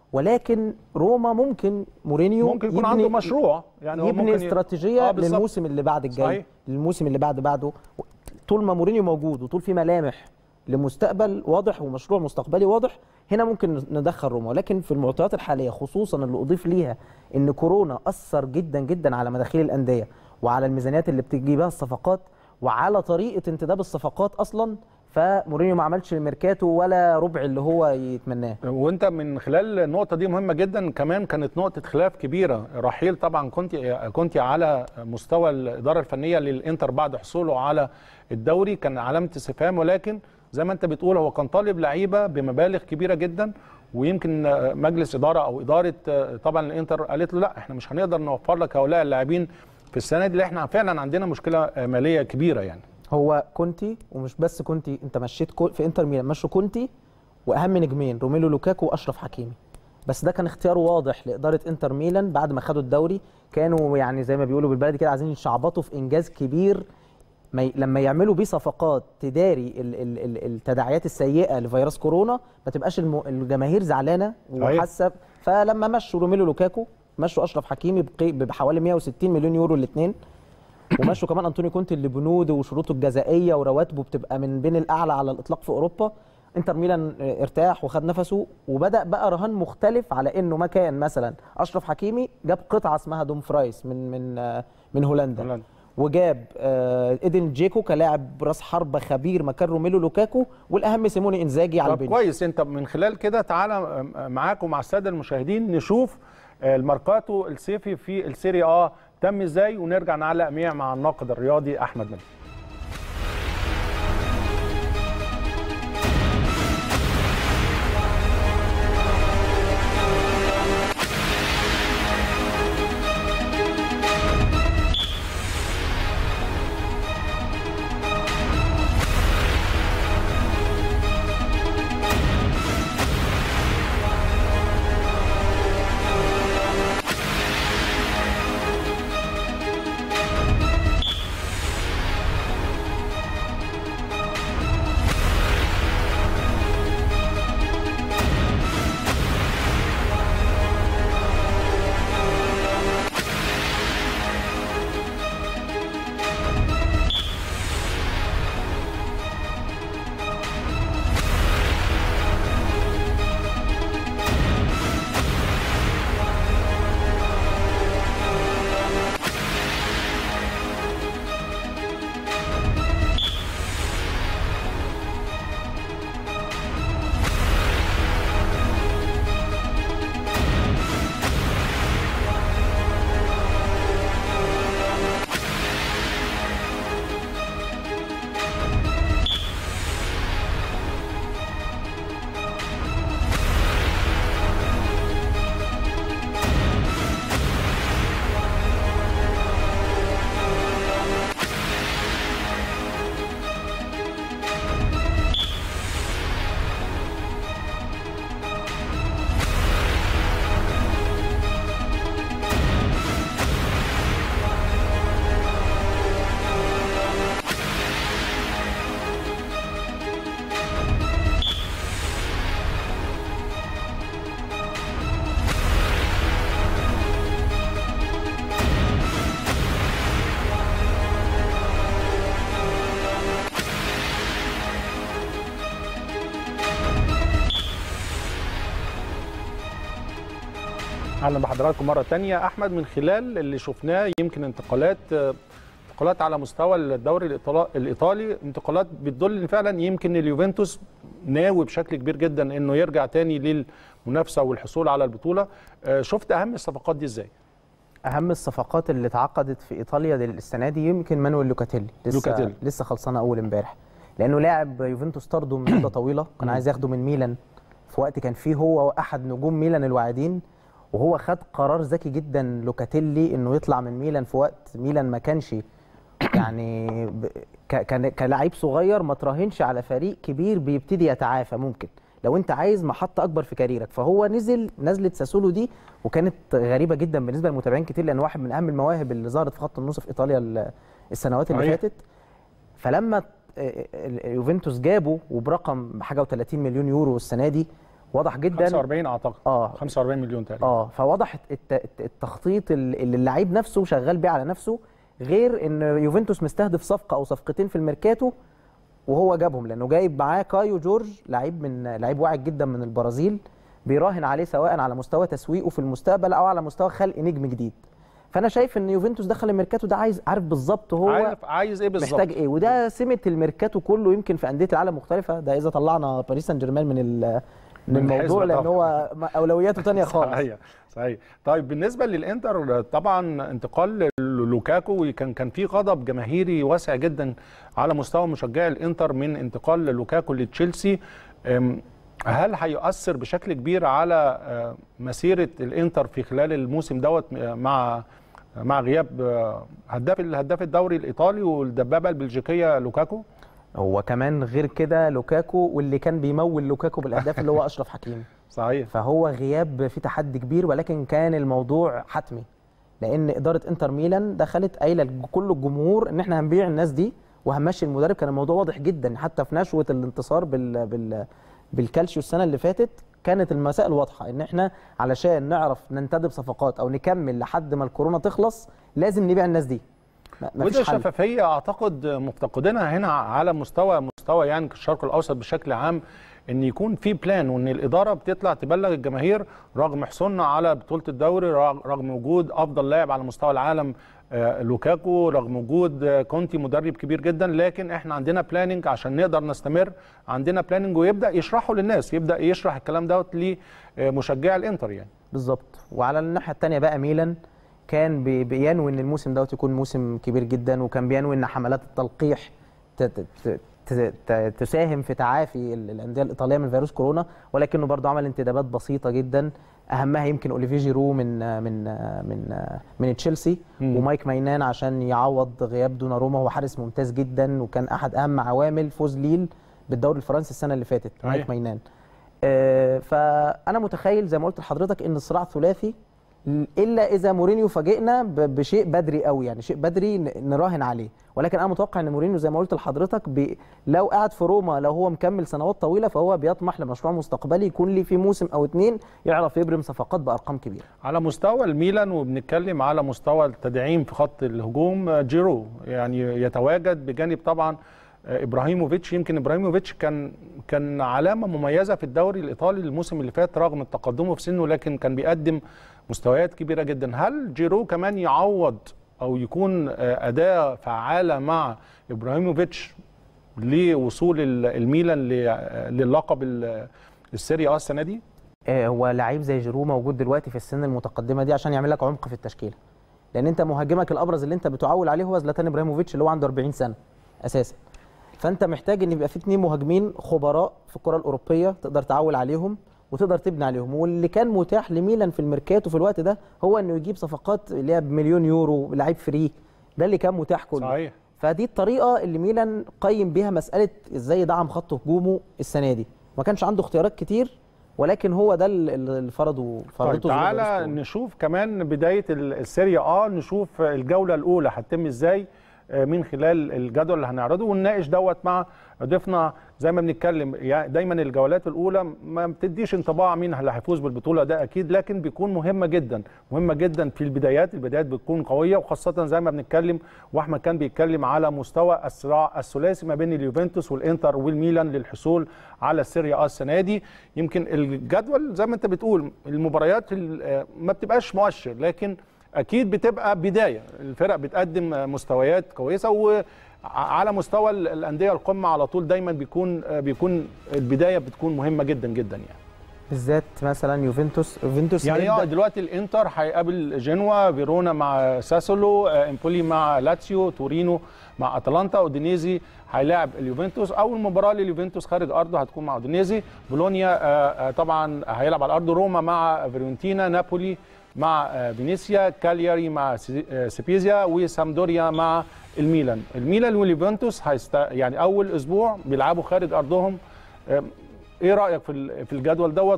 ولكن روما ممكن مورينيو ممكن يكون عنده مشروع يعني يبني ممكن استراتيجيه آه للموسم اللي بعد الجاي صحيح. للموسم اللي بعد بعده طول ما مورينيو موجود وطول في ملامح لمستقبل واضح ومشروع مستقبلي واضح هنا ممكن ندخل روما ولكن في المعطيات الحاليه خصوصا اللي اضيف ليها ان كورونا اثر جدا جدا على مداخيل الانديه وعلى الميزانيات اللي بتجي بها الصفقات وعلى طريقه انتداب الصفقات اصلا فمورينيو ما عملش الميركاتو ولا ربع اللي هو يتمناه وانت من خلال النقطه دي مهمه جدا كمان كانت نقطه خلاف كبيره رحيل طبعا كنت كنت على مستوى الاداره الفنيه للانتر بعد حصوله على الدوري كان علامه استفهام ولكن زي ما انت بتقول هو كان طالب لعيبه بمبالغ كبيره جدا ويمكن مجلس اداره او اداره طبعا الانتر قالت له لا احنا مش هنقدر نوفر لك هؤلاء اللاعبين في السنه دي اللي احنا فعلا عندنا مشكله ماليه كبيره يعني هو كونتي ومش بس كونتي انت مشيت كو في انتر ميلان مشوا كونتي واهم نجمين روميلو لوكاكو واشرف حكيمي بس ده كان اختيار واضح لاداره انتر ميلان بعد ما خدوا الدوري كانوا يعني زي ما بيقولوا بالبلدي كده عايزين يشعبطوا في انجاز كبير ما ي... لما يعملوا بيه صفقات تداري ال... ال... ال... التداعيات السيئه لفيروس كورونا ما تبقاش الم... الجماهير زعلانه وحاسه فلما مشوا روميلو لوكاكو مشوا اشرف حكيمي بقي... بحوالي 160 مليون يورو الاثنين ومشوا كمان انطونيو كونتي اللي بنوده وشروطه الجزائيه ورواتبه بتبقى من بين الاعلى على الاطلاق في اوروبا انتر ميلان ارتاح وخد نفسه وبدا بقى رهان مختلف على انه مكان مثلا اشرف حكيمي جاب قطعه اسمها دوم فرايس من من من هولندا هولندا وجاب ايدن جيكو كلاعب راس حربه خبير مكان روميلو لوكاكو والاهم سيموني انزاجي على البنش كويس انت من خلال كده تعالى معاك ومع الساده المشاهدين نشوف الماركاتو الصيفي في السيريا اه تم ازاي ونرجع نعلق مع الناقد الرياضي احمد نبيل اهلا بحضراتكم مره تانية احمد من خلال اللي شفناه يمكن انتقالات انتقالات على مستوى الدوري الإيطالي- الايطالي انتقالات بتدل ان فعلا يمكن اليوفنتوس ناوي بشكل كبير جدا انه يرجع تاني للمنافسه والحصول على البطوله آه، شفت اهم الصفقات دي ازاي اهم الصفقات اللي اتعقدت في ايطاليا دل- السنه دي يمكن مانويل لوكاتيلي لسه لوكاتيلي. لسه خلصانه اول امبارح لانه لاعب يوفنتوس طرده من مده طويله كان عايز ياخده من ميلان في وقت كان فيه هو احد نجوم ميلان الواعدين وهو خد قرار ذكي جدا لوكاتيلي انه يطلع من ميلان في وقت ميلان ما كانش يعني ب- ك- كان- كلاعب صغير ما تراهنش على فريق كبير بيبتدي يتعافى ممكن لو انت عايز محطه اكبر في كاريرك فهو نزل نزله ساسولو دي وكانت غريبه جدا بالنسبه للمتابعين كتير لان واحد من اهم المواهب اللي ظهرت في خط النص في ايطاليا ال- السنوات اللي صحيح. فاتت فلما آه، ال- يوفنتوس جابه وبرقم حاجه و30 مليون يورو السنه دي واضح جدا 45 اعتقد اه 45 مليون تقريبا اه فواضح الت- الت- التخطيط ال- اللي اللعيب نفسه شغال بيه على نفسه غير ان يوفنتوس مستهدف صفقه او صفقتين في الميركاتو وهو جابهم لانه جايب معاه كايو جورج لعيب من لعيب واعد جدا من البرازيل بيراهن عليه سواء على مستوى تسويقه في المستقبل او على مستوى خلق نجم جديد فانا شايف ان يوفنتوس دخل الميركاتو ده عايز عارف بالظبط هو عارف عايز ايه بالظبط محتاج ايه وده سمه الميركاتو كله يمكن في انديه العالم مختلفه ده اذا طلعنا باريس سان جيرمان من ال- من من الموضوع الحسبة لان طبعاً. هو اولوياته تانية خالص صحيح صحيح طيب بالنسبه للانتر طبعا انتقال لوكاكو كان كان في غضب جماهيري واسع جدا على مستوى مشجعي الانتر من انتقال لوكاكو لتشيلسي أم، هل هيؤثر بشكل كبير على آه، مسيره الانتر في خلال الموسم دوت آه، مع مع غياب آه، هداف الهداف الدوري الايطالي والدبابه البلجيكيه لوكاكو هو كمان غير كده لوكاكو واللي كان بيمول لوكاكو بالاهداف اللي هو اشرف حكيمي صحيح فهو غياب في تحدي كبير ولكن كان الموضوع حتمي لان اداره انتر ميلان دخلت قايله لكل الجمهور ان احنا هنبيع الناس دي وهنمشي المدرب كان الموضوع واضح جدا حتى في نشوه الانتصار بال بال بالكالشيو السنه اللي فاتت كانت المسائل واضحه ان احنا علشان نعرف ننتدب صفقات او نكمل لحد ما الكورونا تخلص لازم نبيع الناس دي ما- وده مفيش حل شفافيه اعتقد مفتقدينها هنا على مستوى مستوى يعني الشرق الاوسط بشكل عام ان يكون في بلان وان الاداره بتطلع تبلغ الجماهير رغم حصولنا على بطوله الدوري رغ- رغم وجود افضل لاعب على مستوى العالم آه، لوكاكو رغم وجود آه، كونتي مدرب كبير جدا لكن احنا عندنا بلاننج عشان نقدر نستمر عندنا بلاننج ويبدا يشرحه للناس يبدا يشرح الكلام دوت لمشجعي الانتر يعني بالظبط وعلى الناحيه الثانيه بقى ميلان كان بي- بينوي ان الموسم دوت يكون موسم كبير جدا وكان بينوي ان حملات التلقيح ت- ت- ت- ت- ت- تساهم في تعافي ال- الانديه الايطاليه من فيروس كورونا ولكنه برضه عمل انتدابات بسيطه جدا اهمها يمكن اوليفيه جيرو من من من من تشيلسي مم. ومايك ماينان عشان يعوض غياب دوناروما هو حارس ممتاز جدا وكان احد اهم عوامل فوز ليل بالدوري الفرنسي السنه اللي فاتت صحيح. مايك ماينان آه، فانا متخيل زي ما قلت لحضرتك ان الصراع ثلاثي الا اذا مورينيو فاجئنا ب- بشيء بدري قوي يعني شيء بدري ن- نراهن عليه ولكن انا متوقع ان مورينيو زي ما قلت لحضرتك ب... لو قعد في روما لو هو مكمل سنوات طويله فهو بيطمح لمشروع مستقبلي يكون لي في موسم او اتنين يعرف يبرم صفقات بارقام كبيره على مستوى الميلان وبنتكلم على مستوى التدعيم في خط الهجوم آه، جيرو يعني يتواجد بجانب طبعا آه، ابراهيموفيتش يمكن ابراهيموفيتش كان كان علامه مميزه في الدوري الايطالي الموسم اللي فات رغم تقدمه في سنه لكن كان بيقدم مستويات كبيره جدا هل جيرو كمان يعوض او يكون آه، اداه فعاله مع ابراهيموفيتش لوصول ال- الميلان ل- آه، للقب ال- السيريا اه السنه دي آه، هو لعيب زي جيرو موجود دلوقتي في السن المتقدمه دي عشان يعمل لك عمق في التشكيله لان انت مهاجمك الابرز اللي انت بتعول عليه هو زلاتان ابراهيموفيتش اللي هو عنده 40 سنه اساسا فانت محتاج ان يبقى في اثنين مهاجمين خبراء في الكره الاوروبيه تقدر تعول عليهم وتقدر تبني عليهم واللي كان متاح لميلان في الميركاتو في الوقت ده هو انه يجيب صفقات اللي هي بمليون يورو لعيب فري ده اللي كان متاح كله صحيح فدي الطريقه اللي ميلان قيم بيها مساله ازاي يدعم خط هجومه السنه دي ما كانش عنده اختيارات كتير ولكن هو ده اللي اللي فرضه طيب فرضته ظروف تعالى الأسبوع. نشوف كمان بدايه ال- السيريا اه نشوف الجوله الاولى هتتم ازاي آه، من خلال الجدول اللي هنعرضه ونناقش دوت مع ضيفنا زي ما بنتكلم يعني دايما الجولات الاولى ما بتديش انطباع مين اللي هيفوز بالبطوله ده اكيد لكن بيكون مهمه جدا مهمه جدا في البدايات البدايات بتكون قويه وخاصه زي ما بنتكلم واحمد كان بيتكلم على مستوى الصراع الثلاثي ما بين اليوفنتوس والانتر والميلان للحصول على السيريا ا السنه دي يمكن الجدول زي ما انت بتقول المباريات ال- ما بتبقاش مؤشر لكن اكيد بتبقى بدايه الفرق بتقدم مستويات كويسه وعلى مستوى ال- الانديه القمه على طول دايما بيكون بيكون البدايه بتكون مهمه جدا جدا يعني بالذات مثلا يوفنتوس يوفنتوس يعني اه هيبدأ- دلوقتي الانتر هيقابل جنوا فيرونا مع ساسولو آه، امبولي مع لاتسيو تورينو مع اتلانتا اودينيزي هيلاعب اليوفنتوس اول مباراه لليوفنتوس خارج ارضه هتكون مع اودينيزي بولونيا آه، آه، طبعا هيلعب على ارض روما مع فيرونتينا نابولي مع آه، فينيسيا كالياري مع سي- آه، سيبيزيا وسامدوريا مع الميلان الميلان واليوفنتوس هيست... يعني اول اسبوع بيلعبوا خارج ارضهم آه، ايه رايك في ال- في الجدول دوت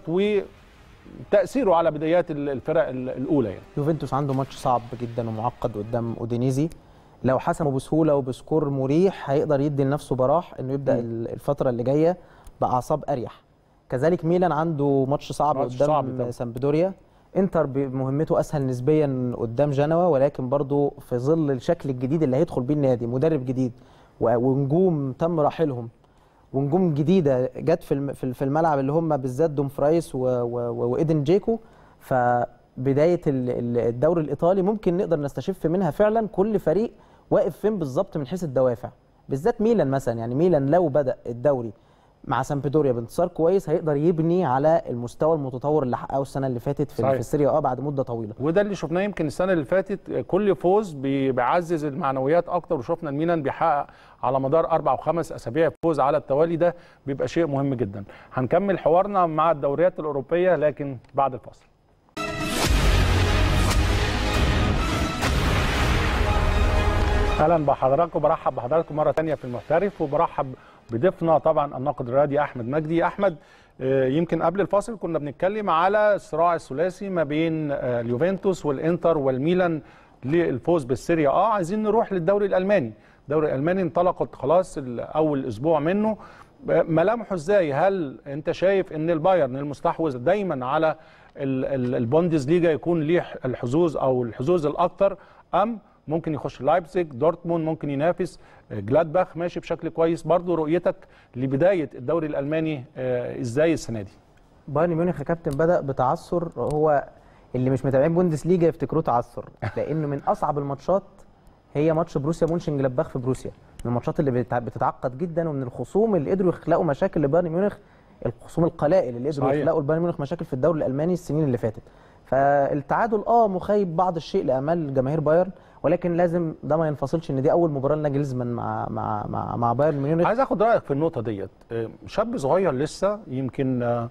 وتاثيره على بدايات ال- الفرق ال- الاولى يعني يوفنتوس عنده ماتش صعب جدا ومعقد قدام اودينيزي لو حسمه بسهوله وبسكور مريح هيقدر يدي لنفسه براح انه يبدا مم. ال- الفتره اللي جايه باعصاب اريح كذلك ميلان عنده ماتش صعب ماتش صعب قدام طبعا. سامبدوريا انتر بمهمته اسهل نسبيا قدام جنوا ولكن برضه في ظل الشكل الجديد اللي هيدخل بيه النادي مدرب جديد و- ونجوم تم رحيلهم ونجوم جديده جت في الم- في ال- في الملعب اللي هم بالذات دوم فرايس و- و- وايدن جيكو فبدايه ال- ال- الدوري الايطالي ممكن نقدر نستشف منها فعلا كل فريق واقف فين بالظبط من حيث الدوافع بالذات ميلان مثلا يعني ميلان لو بدا الدوري مع سامبدوريا بانتصار كويس هيقدر يبني على المستوى المتطور اللي حققه السنه اللي فاتت في, صحيح. في السيريا اه بعد مده طويله وده اللي شفناه يمكن السنه اللي فاتت كل فوز بي- بيعزز المعنويات اكتر وشفنا الميلان بيحقق على مدار اربع وخمس اسابيع فوز على التوالي ده بيبقى شيء مهم جدا هنكمل حوارنا مع الدوريات الاوروبيه لكن بعد الفاصل اهلا بحضراتكم برحب بحضراتكم مره ثانيه في المحترف وبرحب بضيفنا طبعا الناقد الرياضي احمد مجدي احمد آه، يمكن قبل الفاصل كنا بنتكلم على الصراع الثلاثي ما بين آه، اليوفنتوس والانتر والميلان للفوز بالسيريا اه عايزين نروح للدوري الالماني الدوري الالماني انطلقت خلاص ال- اول اسبوع منه آه، ملامحه ازاي هل انت شايف ان البايرن المستحوذ دايما على ال- ال- البوندز ليجا يكون ليه الحظوظ او الحظوظ الاكثر ام ممكن يخش لايبزيج دورتموند ممكن ينافس آه، جلادباخ ماشي بشكل كويس برضو رؤيتك لبدايه الدوري الالماني آه، ازاي السنه دي بايرن ميونخ يا كابتن بدا بتعثر هو اللي مش متابعين بوندس ليجا يفتكروه تعثر لانه من اصعب الماتشات هي ماتش بروسيا مونشن جلادباخ في بروسيا من الماتشات اللي بتع- بتتعقد جدا ومن الخصوم اللي قدروا يخلقوا مشاكل لبايرن ميونخ الخصوم القلائل اللي قدروا صحيح. يخلقوا لبايرن ميونخ مشاكل في الدوري الالماني السنين اللي فاتت فالتعادل اه مخيب بعض الشيء لامال جماهير بايرن ولكن لازم ده ما ينفصلش ان دي اول مباراه لناجلزمان مع مع مع, مع بايرن ميونخ عايز اخد رايك في النقطه ديت آه، شاب صغير لسه يمكن آه،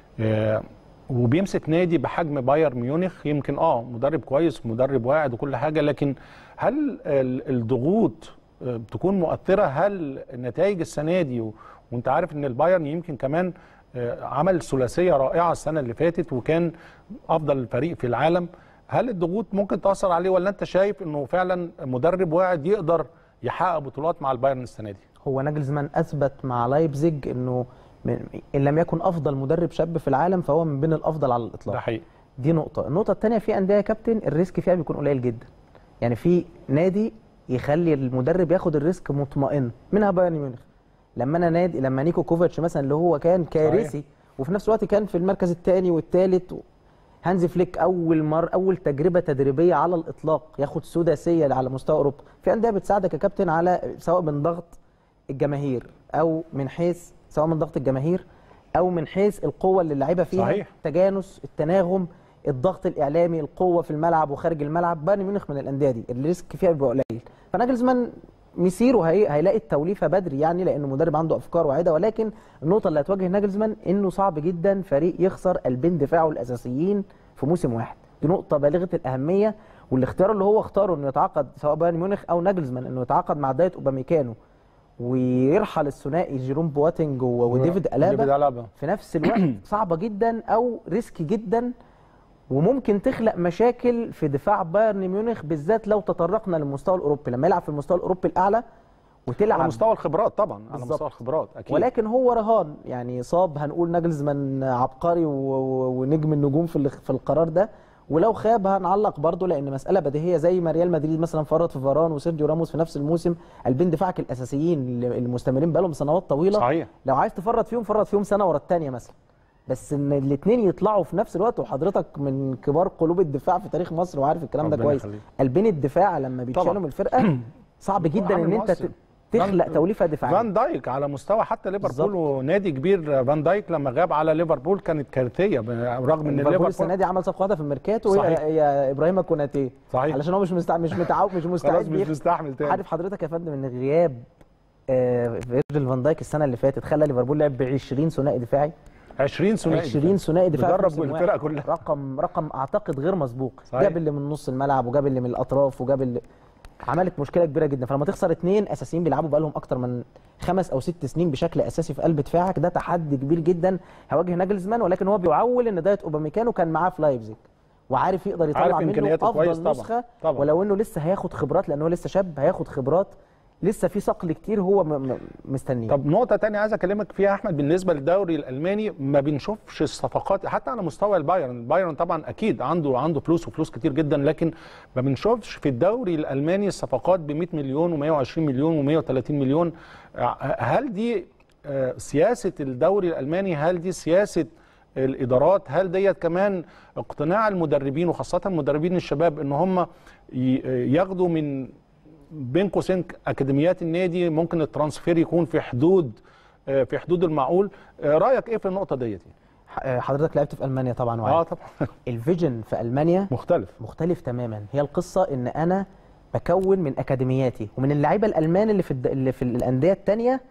آه، وبيمسك نادي بحجم بايرن ميونخ يمكن اه مدرب كويس ومدرب واعد وكل حاجه لكن هل ال- الضغوط آه، بتكون مؤثره هل نتائج السنه دي و- وانت عارف ان البايرن يمكن كمان آه، عمل ثلاثيه رائعه السنه اللي فاتت وكان افضل فريق في العالم هل الضغوط ممكن تاثر عليه ولا انت شايف انه فعلا مدرب واعد يقدر يحقق بطولات مع البايرن السنه دي هو ناجلزمان اثبت مع لايبزيج انه من ان لم يكن افضل مدرب شاب في العالم فهو من بين الافضل على الاطلاق ده حقيقي دي نقطه النقطه الثانيه في انديه يا كابتن الريسك فيها بيكون قليل جدا يعني في نادي يخلي المدرب ياخد الريسك مطمئن منها بايرن ميونخ لما انا نادي لما نيكو كوفاتش مثلا اللي هو كان كارثي وفي نفس الوقت كان في المركز الثاني والثالث هانزي فليك اول مر اول تجربه تدريبيه على الاطلاق ياخد سداسيه على مستوى اوروبا في انديه بتساعدك يا كابتن على سواء من ضغط الجماهير او من حيث سواء من ضغط الجماهير او من حيث القوه اللي اللعيبه فيها صحيح. التجانس التناغم الضغط الاعلامي القوه في الملعب وخارج الملعب بايرن ميونخ من الانديه دي الريسك فيها بيبقى قليل فناجلزمان مسيره هي... هيلاقي التوليفه بدري يعني لانه مدرب عنده افكار واعده ولكن النقطه اللي هتواجه ناجلزمان انه صعب جدا فريق يخسر قلبين دفاعه الاساسيين في موسم واحد دي نقطه بالغه الاهميه والاختيار اللي هو اختاره انه يتعاقد سواء بايرن ميونخ او ناجلزمان انه يتعاقد مع دايت اوباميكانو ويرحل الثنائي جيروم بواتينج و- وديفيد الابا ديفيد ألابا في نفس الوقت صعبه جدا او ريسك جدا وممكن تخلق مشاكل في دفاع بايرن ميونخ بالذات لو تطرقنا للمستوى الاوروبي لما يلعب في المستوى الاوروبي الاعلى وتلعب على مستوى الخبرات طبعا على بالظبط. مستوى الخبرات اكيد ولكن هو رهان يعني صاب هنقول ناجلزمان عبقري و- و- ونجم النجوم في ال- في القرار ده ولو خاب هنعلق برضه لان مساله بديهيه زي ما ريال مدريد مثلا فرط في فاران وسيرجيو راموس في نفس الموسم قلبين دفاعك الاساسيين اللي المستمرين بقالهم سنوات طويله صحيح لو عايز تفرط فيهم فرط فيهم سنه ورا الثانيه مثلا بس ان الاثنين يطلعوا في نفس الوقت وحضرتك من كبار قلوب الدفاع في تاريخ مصر وعارف الكلام ده ربنا كويس يخليك. قلبين الدفاع لما بيتشالوا طبعا. من الفرقه صعب جدا عامل ان انت مؤثر. ت- تخلق فان- توليفه دفاعيه فان دايك على مستوى حتى ليفربول بالظبط. ونادي كبير فان دايك لما غاب على ليفربول كانت كارثيه رغم ان ليفربول السنه ليفربول دي عمل صفقه واحده في الميركاتو صحيح. هي هي ابراهيم كوناتي صحيح علشان هو مش مستع... مش متعود مش خلاص مستعد مش يخ- مستحمل تاني عارف حضرتك يا فندم ان غياب آه، فيرجيل فان دايك السنه اللي فاتت خلى ليفربول لعب ب 20 ثنائي دفاعي 20 ثنائي 20 ثنائي دفاعي في بيدرب موسم الفرقه واحد. كلها رقم رقم اعتقد غير مسبوق صحيح. جاب اللي من نص الملعب وجاب اللي من الاطراف وجاب اللي عملت مشكله كبيره جدا فلما تخسر اثنين اساسيين بيلعبوا بقالهم اكتر من خمس او ست سنين بشكل اساسي في قلب دفاعك ده تحدي كبير جدا هيواجه ناجلزمان ولكن هو بيعول ان دايت اوباميكانو كان معاه في لايبزيج وعارف يقدر يطلع عارف منه إمكانياته كويس افضل طبعاً. نسخه طبعاً. ولو انه لسه هياخد خبرات لان هو لسه شاب هياخد خبرات لسه في صقل كتير هو م- م- مستنيه طب نقطة تانية عايز أكلمك فيها أحمد بالنسبة للدوري الألماني ما بنشوفش الصفقات حتى على مستوى البايرن، البايرن طبعا أكيد عنده عنده فلوس وفلوس كتير جدا لكن ما بنشوفش في الدوري الألماني الصفقات ب 100 مليون و120 مليون و130 مليون هل دي آه، سياسة الدوري الألماني هل دي سياسة الادارات هل ديت كمان اقتناع المدربين وخاصه المدربين الشباب ان هم ي- ياخدوا من بين قوسين اكاديميات النادي ممكن الترانسفير يكون في حدود آه، في حدود المعقول آه، رايك ايه في النقطه ديت ح- حضرتك لعبت في المانيا طبعا اه وعارف طبعا الفيجن في المانيا مختلف مختلف تماما هي القصه ان انا بكون من اكاديمياتي ومن اللعيبه الالمان اللي في الد... اللي في الانديه الثانيه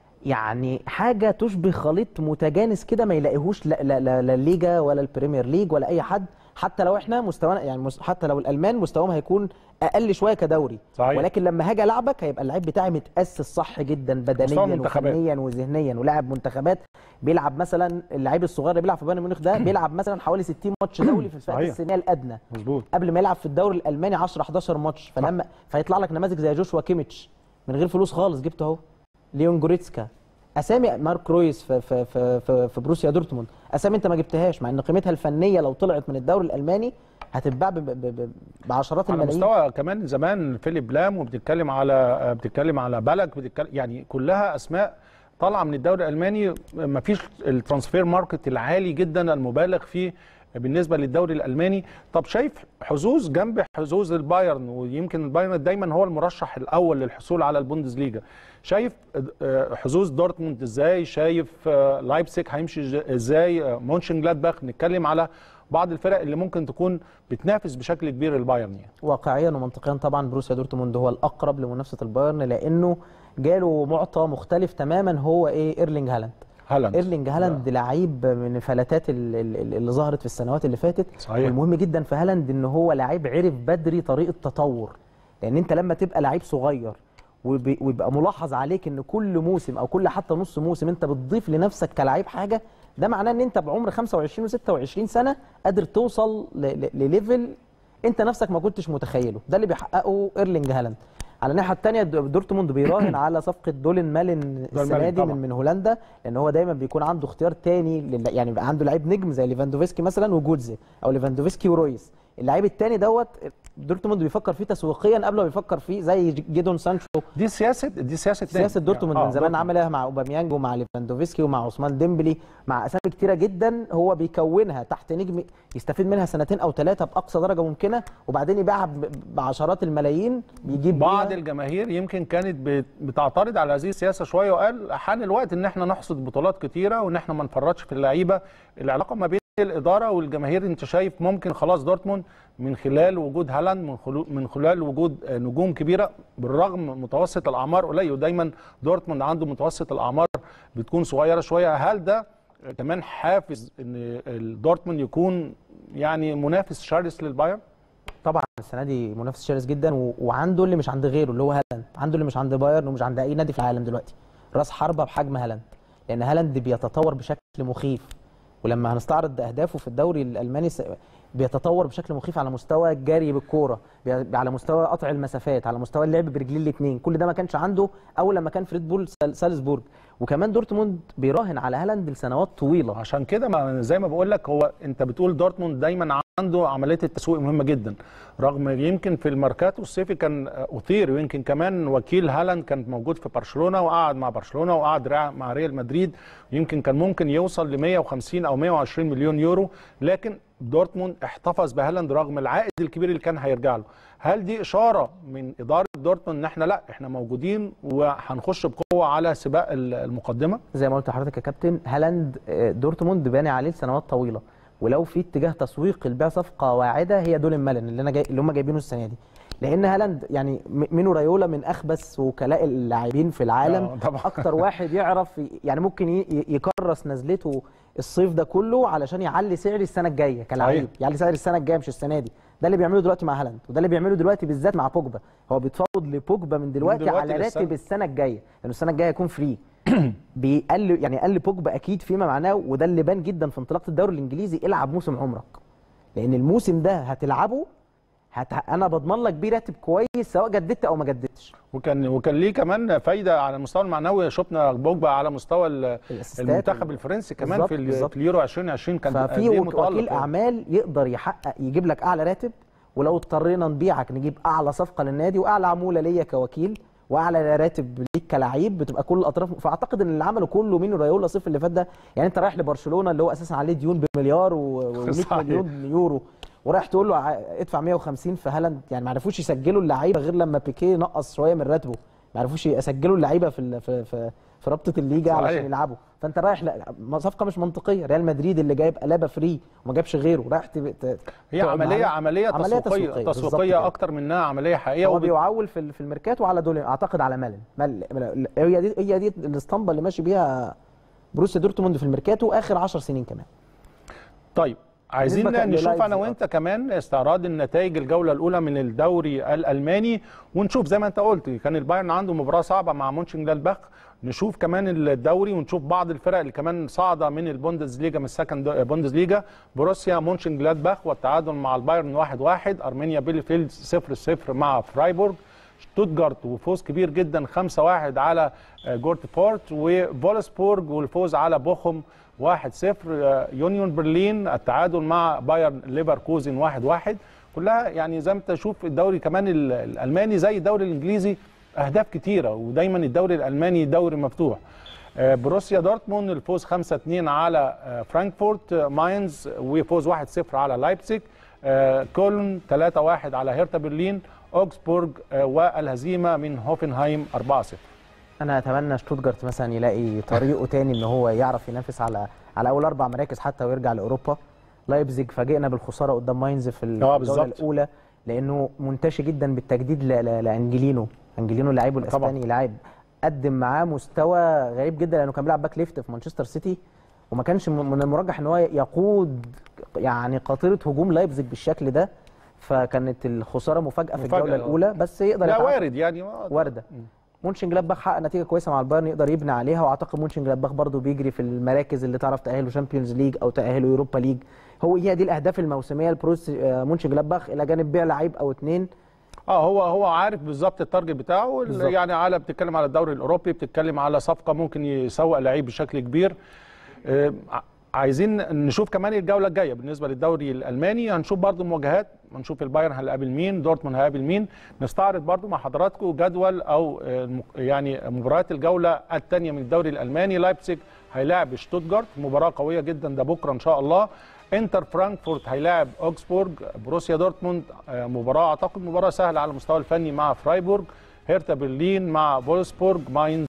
يعني حاجه تشبه خليط متجانس كده ما يلاقيهوش لا, لا, لا, لا الليجا ولا البريمير ليج ولا اي حد حتى لو احنا مستوانا يعني مس- حتى لو الالمان مستواهم هيكون اقل شويه كدوري صحيح. ولكن لما هاجي العبك هيبقى اللعيب بتاعي متاسس صح جدا مستوى بدنيا المنتخبات. وفنيا وذهنيا ولاعب منتخبات بيلعب مثلا اللعيب الصغير اللي بيلعب في بايرن ميونخ ده بيلعب مثلا حوالي 60 ماتش دولي في الفئات صحيح. السنيه الادنى مظبوط قبل ما يلعب في الدوري الالماني 10 11 ماتش فلما فيطلع لك نماذج زي جوشوا كيميتش من غير فلوس خالص جبته اهو ليون جوريتسكا اسامي مارك رويس في في في في, في بروسيا دورتموند اسامي انت ما جبتهاش مع ان قيمتها الفنيه لو طلعت من الدوري الالماني هتتباع ب- ب- ب- بعشرات على الملايين مستوى كمان زمان فيليب لام وبتتكلم على بتتكلم على بلك بتتكلم يعني كلها اسماء طالعه من الدوري الالماني ما فيش الترانسفير ماركت العالي جدا المبالغ فيه بالنسبه للدوري الالماني طب شايف حظوظ جنب حظوظ البايرن ويمكن البايرن دايما هو المرشح الاول للحصول على البوندسليجا شايف آه، حظوظ دورتموند ازاي شايف آه، لايبسيج هيمشي ج- ازاي آه، مونشن جلادباخ نتكلم على بعض الفرق اللي ممكن تكون بتنافس بشكل كبير البايرن يعني واقعيا ومنطقيا طبعا بروسيا دورتموند هو الاقرب لمنافسه البايرن لانه جاله معطى مختلف تماما هو ايه ايرلينج هالاند هالاند ايرلينج هالاند لعيب من الفلاتات ال- ال- اللي ظهرت في السنوات اللي فاتت صحيح. والمهم جدا في هالاند ان هو لعيب عرف بدري طريقه تطور لان انت لما تبقى لعيب صغير وب- ويبقى ملاحظ عليك ان كل موسم او كل حتى نص موسم انت بتضيف لنفسك كلاعب حاجه ده معناه ان انت بعمر 25 و26 سنه قادر توصل ل- ل- لليفل انت نفسك ما كنتش متخيله ده اللي بيحققه ايرلينج هالاند على الناحيه الثانيه دورتموند بيراهن على صفقه دولين مالن السنه مالن دي طبعا. من من هولندا لان هو دايما بيكون عنده اختيار تاني لل- يعني بيبقى عنده لعيب نجم زي ليفاندوفسكي مثلا وجودزي او ليفاندوفسكي ورويس اللعيب التاني دوت دورتموند بيفكر فيه تسويقيا قبل ما بيفكر فيه زي جيدون سانشو دي سياسه دي سياسه نادي. سياسه دورتموند آه، من زمان دورتموند. عملها مع اوباميانج ومع ليفاندوفسكي ومع عثمان ديمبلي مع اسامي كتيره جدا هو بيكونها تحت نجم يستفيد منها سنتين او ثلاثه باقصى درجه ممكنه وبعدين يبيعها ب- بعشرات الملايين يجيب بعض بيها الجماهير يمكن كانت بت- بتعترض على هذه السياسه شويه وقال حان الوقت ان احنا نحصد بطولات كتيره وان احنا ما نفرطش في اللعيبه العلاقه ما بين الاداره والجماهير انت شايف ممكن خلاص دورتموند من خلال وجود هالاند من خلو- من خلال وجود آه، نجوم كبيره بالرغم متوسط الاعمار قليل ودايما دورتموند عنده متوسط الاعمار بتكون صغيره شويه هل ده كمان حافز ان دورتموند يكون يعني منافس شرس للبايرن طبعا السنه دي منافس شرس جدا و... وعنده اللي مش عند غيره اللي هو هالاند عنده اللي مش عند بايرن ومش عند اي نادي في العالم دلوقتي راس حربه بحجم هالاند لان هالاند بيتطور بشكل مخيف ولما هنستعرض اهدافه في الدوري الالماني س... بيتطور بشكل مخيف على مستوى الجري بالكوره بي- على مستوى قطع المسافات على مستوى اللعب برجلين الاثنين كل ده ما كانش عنده اول لما كان في ريد بول سال- سالزبورج وكمان دورتموند بيراهن على هالاند لسنوات طويله عشان كده ما زي ما بقول لك هو انت بتقول دورتموند دايما عنده عمليه التسويق مهمه جدا رغم يمكن في الماركاتو الصيفي كان اثير ويمكن كمان وكيل هالاند كان موجود في برشلونه وقعد مع برشلونه وقعد رع- مع ريال مدريد يمكن كان ممكن يوصل ل 150 او 120 مليون يورو لكن دورتموند احتفظ بهالاند رغم العائد الكبير اللي كان هيرجع له هل دي اشاره من اداره دورتموند ان احنا لا احنا موجودين وهنخش بقوه على سباق المقدمه زي ما قلت لحضرتك يا كابتن هالاند آه، دورتموند باني عليه لسنوات طويله ولو في اتجاه تسويق البيع صفقه واعده هي دول مالن اللي انا جاي اللي هم جايبينه السنه دي لان هالاند يعني م- مينو رايولا من اخبث وكلاء اللاعبين في العالم آه، طبعا. اكتر واحد يعرف ي- يعني ممكن ي- ي- يكرس نزلته الصيف ده كله علشان يعلي سعر السنه الجايه كلاعب صحيح. يعلي سعر السنه الجايه مش السنه دي ده اللي بيعمله دلوقتي مع هالاند وده اللي بيعمله دلوقتي بالذات مع بوجبا هو بيتفاوض لبوجبا من دلوقتي, دلوقتي على للسنة. راتب السنه الجايه لانه السنه الجايه هيكون فري بيقل يعني قل بوجبا اكيد فيما معناه وده اللي بان جدا في انطلاقه الدوري الانجليزي العب موسم عمرك لان الموسم ده هتلعبه هت... انا بضمن لك بيه راتب كويس سواء جددت او ما جددتش وكان وكان ليه كمان فايده على المستوى المعنوي شفنا بوجبا على مستوى ال- الأسيستات المنتخب وال- الفرنسي كمان بالظبط، في, ال- بالظبط. في اليورو 2020 كان قد ففي إيه وك- متألق وكيل يعني. اعمال يقدر يحقق يجيب لك اعلى راتب ولو اضطرينا نبيعك نجيب اعلى صفقه للنادي واعلى عموله ليا كوكيل واعلى راتب ليك كلاعب بتبقى كل الاطراف فاعتقد ان اللي عمله كله مينو رايولا الصيف اللي فات ده يعني انت رايح لبرشلونه اللي هو اساسا عليه ديون بمليار و100 صحيح. مليون يورو ورايح تقول له ع- ادفع 150 في هالاند يعني ما عرفوش يسجلوا اللعيبه غير لما بيكيه نقص شويه من راتبه ما عرفوش يسجلوا اللعيبه في ال- في في, في رابطه الليجا صحيح. علشان يلعبوا فانت رايح لا صفقه مش منطقيه ريال مدريد اللي جايب الابا فري وما جابش غيره رايح تب- ت- هي تقعد عمليه معاه. عمليه عملية تسويقيه تسويقية، بالظبط تسويقيه كده. اكتر منها عمليه حقيقيه هو وبت- بيعول في ال- في الميركاتو على دول اعتقد على مالن مال مال- هي دي هي دي الاسطمبه اللي ماشي بيها بروسيا دورتموند في الميركاتو اخر 10 سنين كمان طيب عايزين بالنسبة نشوف للايفز انا وانت كمان استعراض النتائج الجوله الاولى من الدوري الالماني ونشوف زي ما انت قلت كان البايرن عنده مباراه صعبه مع مونشن جلادباخ نشوف كمان الدوري ونشوف بعض الفرق اللي كمان صاعده من البوندسليجا من السكند بوندسليجا بروسيا مونشن جلادباخ والتعادل مع البايرن 1-1 ارمينيا بيليفيلد 0-0 مع فرايبورغ شتوتجارت وفوز كبير جدا 5-1 على آه، جورتفورت وفولسبورج والفوز على بوخم 1-0 آه، يونيون برلين التعادل مع بايرن ليفركوزن 1-1 كلها يعني زي ما انت تشوف الدوري كمان ال- الالماني زي الدوري الانجليزي اهداف كتيره ودايما الدوري الالماني دوري مفتوح آه، بروسيا دورتموند الفوز 5-2 على آه، فرانكفورت آه، ماينز وفوز 1-0 على لايبزيج آه، كولن 3-1 على هيرتا برلين اوكسبورج آه، والهزيمه من هوفنهايم 4-0 انا اتمنى شتوتجارت مثلا يلاقي طريقه تاني ان هو يعرف ينافس على على اول اربع مراكز حتى ويرجع لاوروبا لايبزيج فاجئنا بالخساره قدام ماينز في آه، الجوله بالظبط. الاولى لانه منتشي جدا بالتجديد ل- ل- لانجلينو انجلينو لاعبه الاسباني لاعب قدم معاه مستوى غريب جدا لانه كان بيلعب باك ليفت في مانشستر سيتي وما كانش م- من المرجح ان هو يقود يعني قاطره هجوم لايبزيج بالشكل ده فكانت الخساره مفاجاه في مفاجأة، الجوله آه. الاولى بس يقدر لا يتعافى. وارد يعني آه، وارده مونشن جلادباخ حقق نتيجه كويسه مع البايرن يقدر يبني عليها واعتقد مونشن جلادباخ برضه بيجري في المراكز اللي تعرف تاهله شامبيونز ليج او تاهله يوروبا ليج هو هي دي الاهداف الموسميه لبروس آه، مونشن جلادباخ الى جانب بيع لعيب او اتنين اه هو هو عارف بالظبط التارجت بتاعه بالظبط. يعني على بتتكلم على الدوري الاوروبي بتتكلم على صفقه ممكن يسوق لعيب بشكل كبير آه، ع- عايزين نشوف كمان الجوله الجايه بالنسبه للدوري الالماني هنشوف برضو مواجهات هنشوف البايرن هيقابل مين دورتموند هيقابل مين نستعرض برضو مع حضراتكم جدول او آه، الم- يعني مباريات الجوله الثانيه من الدوري الالماني لايبزيج هيلاعب شتوتجارت مباراه قويه جدا ده بكره ان شاء الله انتر فرانكفورت هيلاعب اوكسبورج بروسيا دورتموند آه، مباراه اعتقد مباراه سهله على المستوى الفني مع فرايبورج هيرتا برلين مع فولسبورج ماينز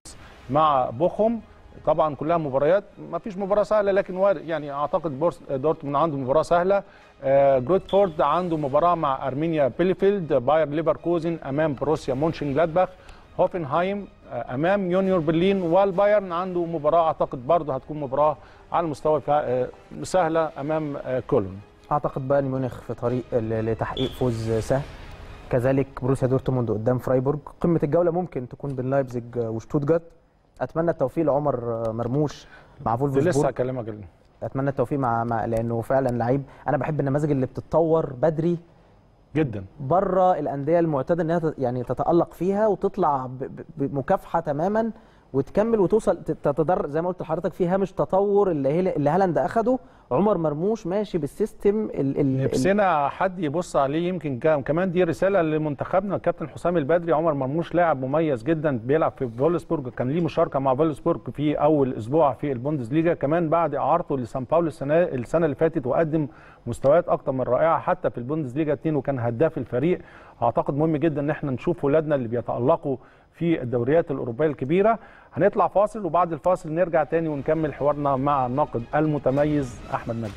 مع بوخم طبعا كلها مباريات ما فيش مباراه سهله لكن وارد يعني اعتقد بورس دورتموند عنده مباراه سهله آه، جروتفورد عنده مباراه مع ارمينيا بيليفيلد باير ليفركوزن امام بروسيا مونشن جلادباخ هوفنهايم آه، امام يونيور برلين والبايرن عنده مباراه اعتقد برضه هتكون مباراه على المستوى فا- آه، سهله امام آه، كولون اعتقد بايرن ميونخ في طريق ل- لتحقيق فوز سهل كذلك بروسيا دورتموند قدام فرايبورج قمه الجوله ممكن تكون بين لايبزيج وشتوتجارت اتمنى التوفيق لعمر مرموش مع كنت لسه فولفسبورج هكلمك ال- اتمنى التوفيق مع, مع لانه فعلا لعيب انا بحب النماذج اللي بتتطور بدري جدا بره الانديه المعتاده انها تت- يعني تتالق فيها وتطلع ب- ب- بمكافحه تماما وتكمل وتوصل تت- تتدر زي ما قلت لحضرتك في هامش تطور اللي هي اللي هالاند اخده عمر مرموش ماشي بالسيستم ال ال ال نفسنا حد يبص عليه يمكن كا- كمان دي رساله لمنتخبنا الكابتن حسام البدري عمر مرموش لاعب مميز جدا بيلعب في فولسبورج كان ليه مشاركه مع فولسبورج في اول اسبوع في البوندسليجا كمان بعد اعارته لسان باولو السنه السنه اللي فاتت وقدم مستويات اكتر من رائعه حتى في البوندسليجا 2 وكان هداف الفريق اعتقد مهم جدا ان احنا نشوف ولادنا اللي بيتالقوا في الدوريات الاوروبيه الكبيره هنطلع فاصل وبعد الفاصل نرجع تاني ونكمل حوارنا مع الناقد المتميز احمد مجدي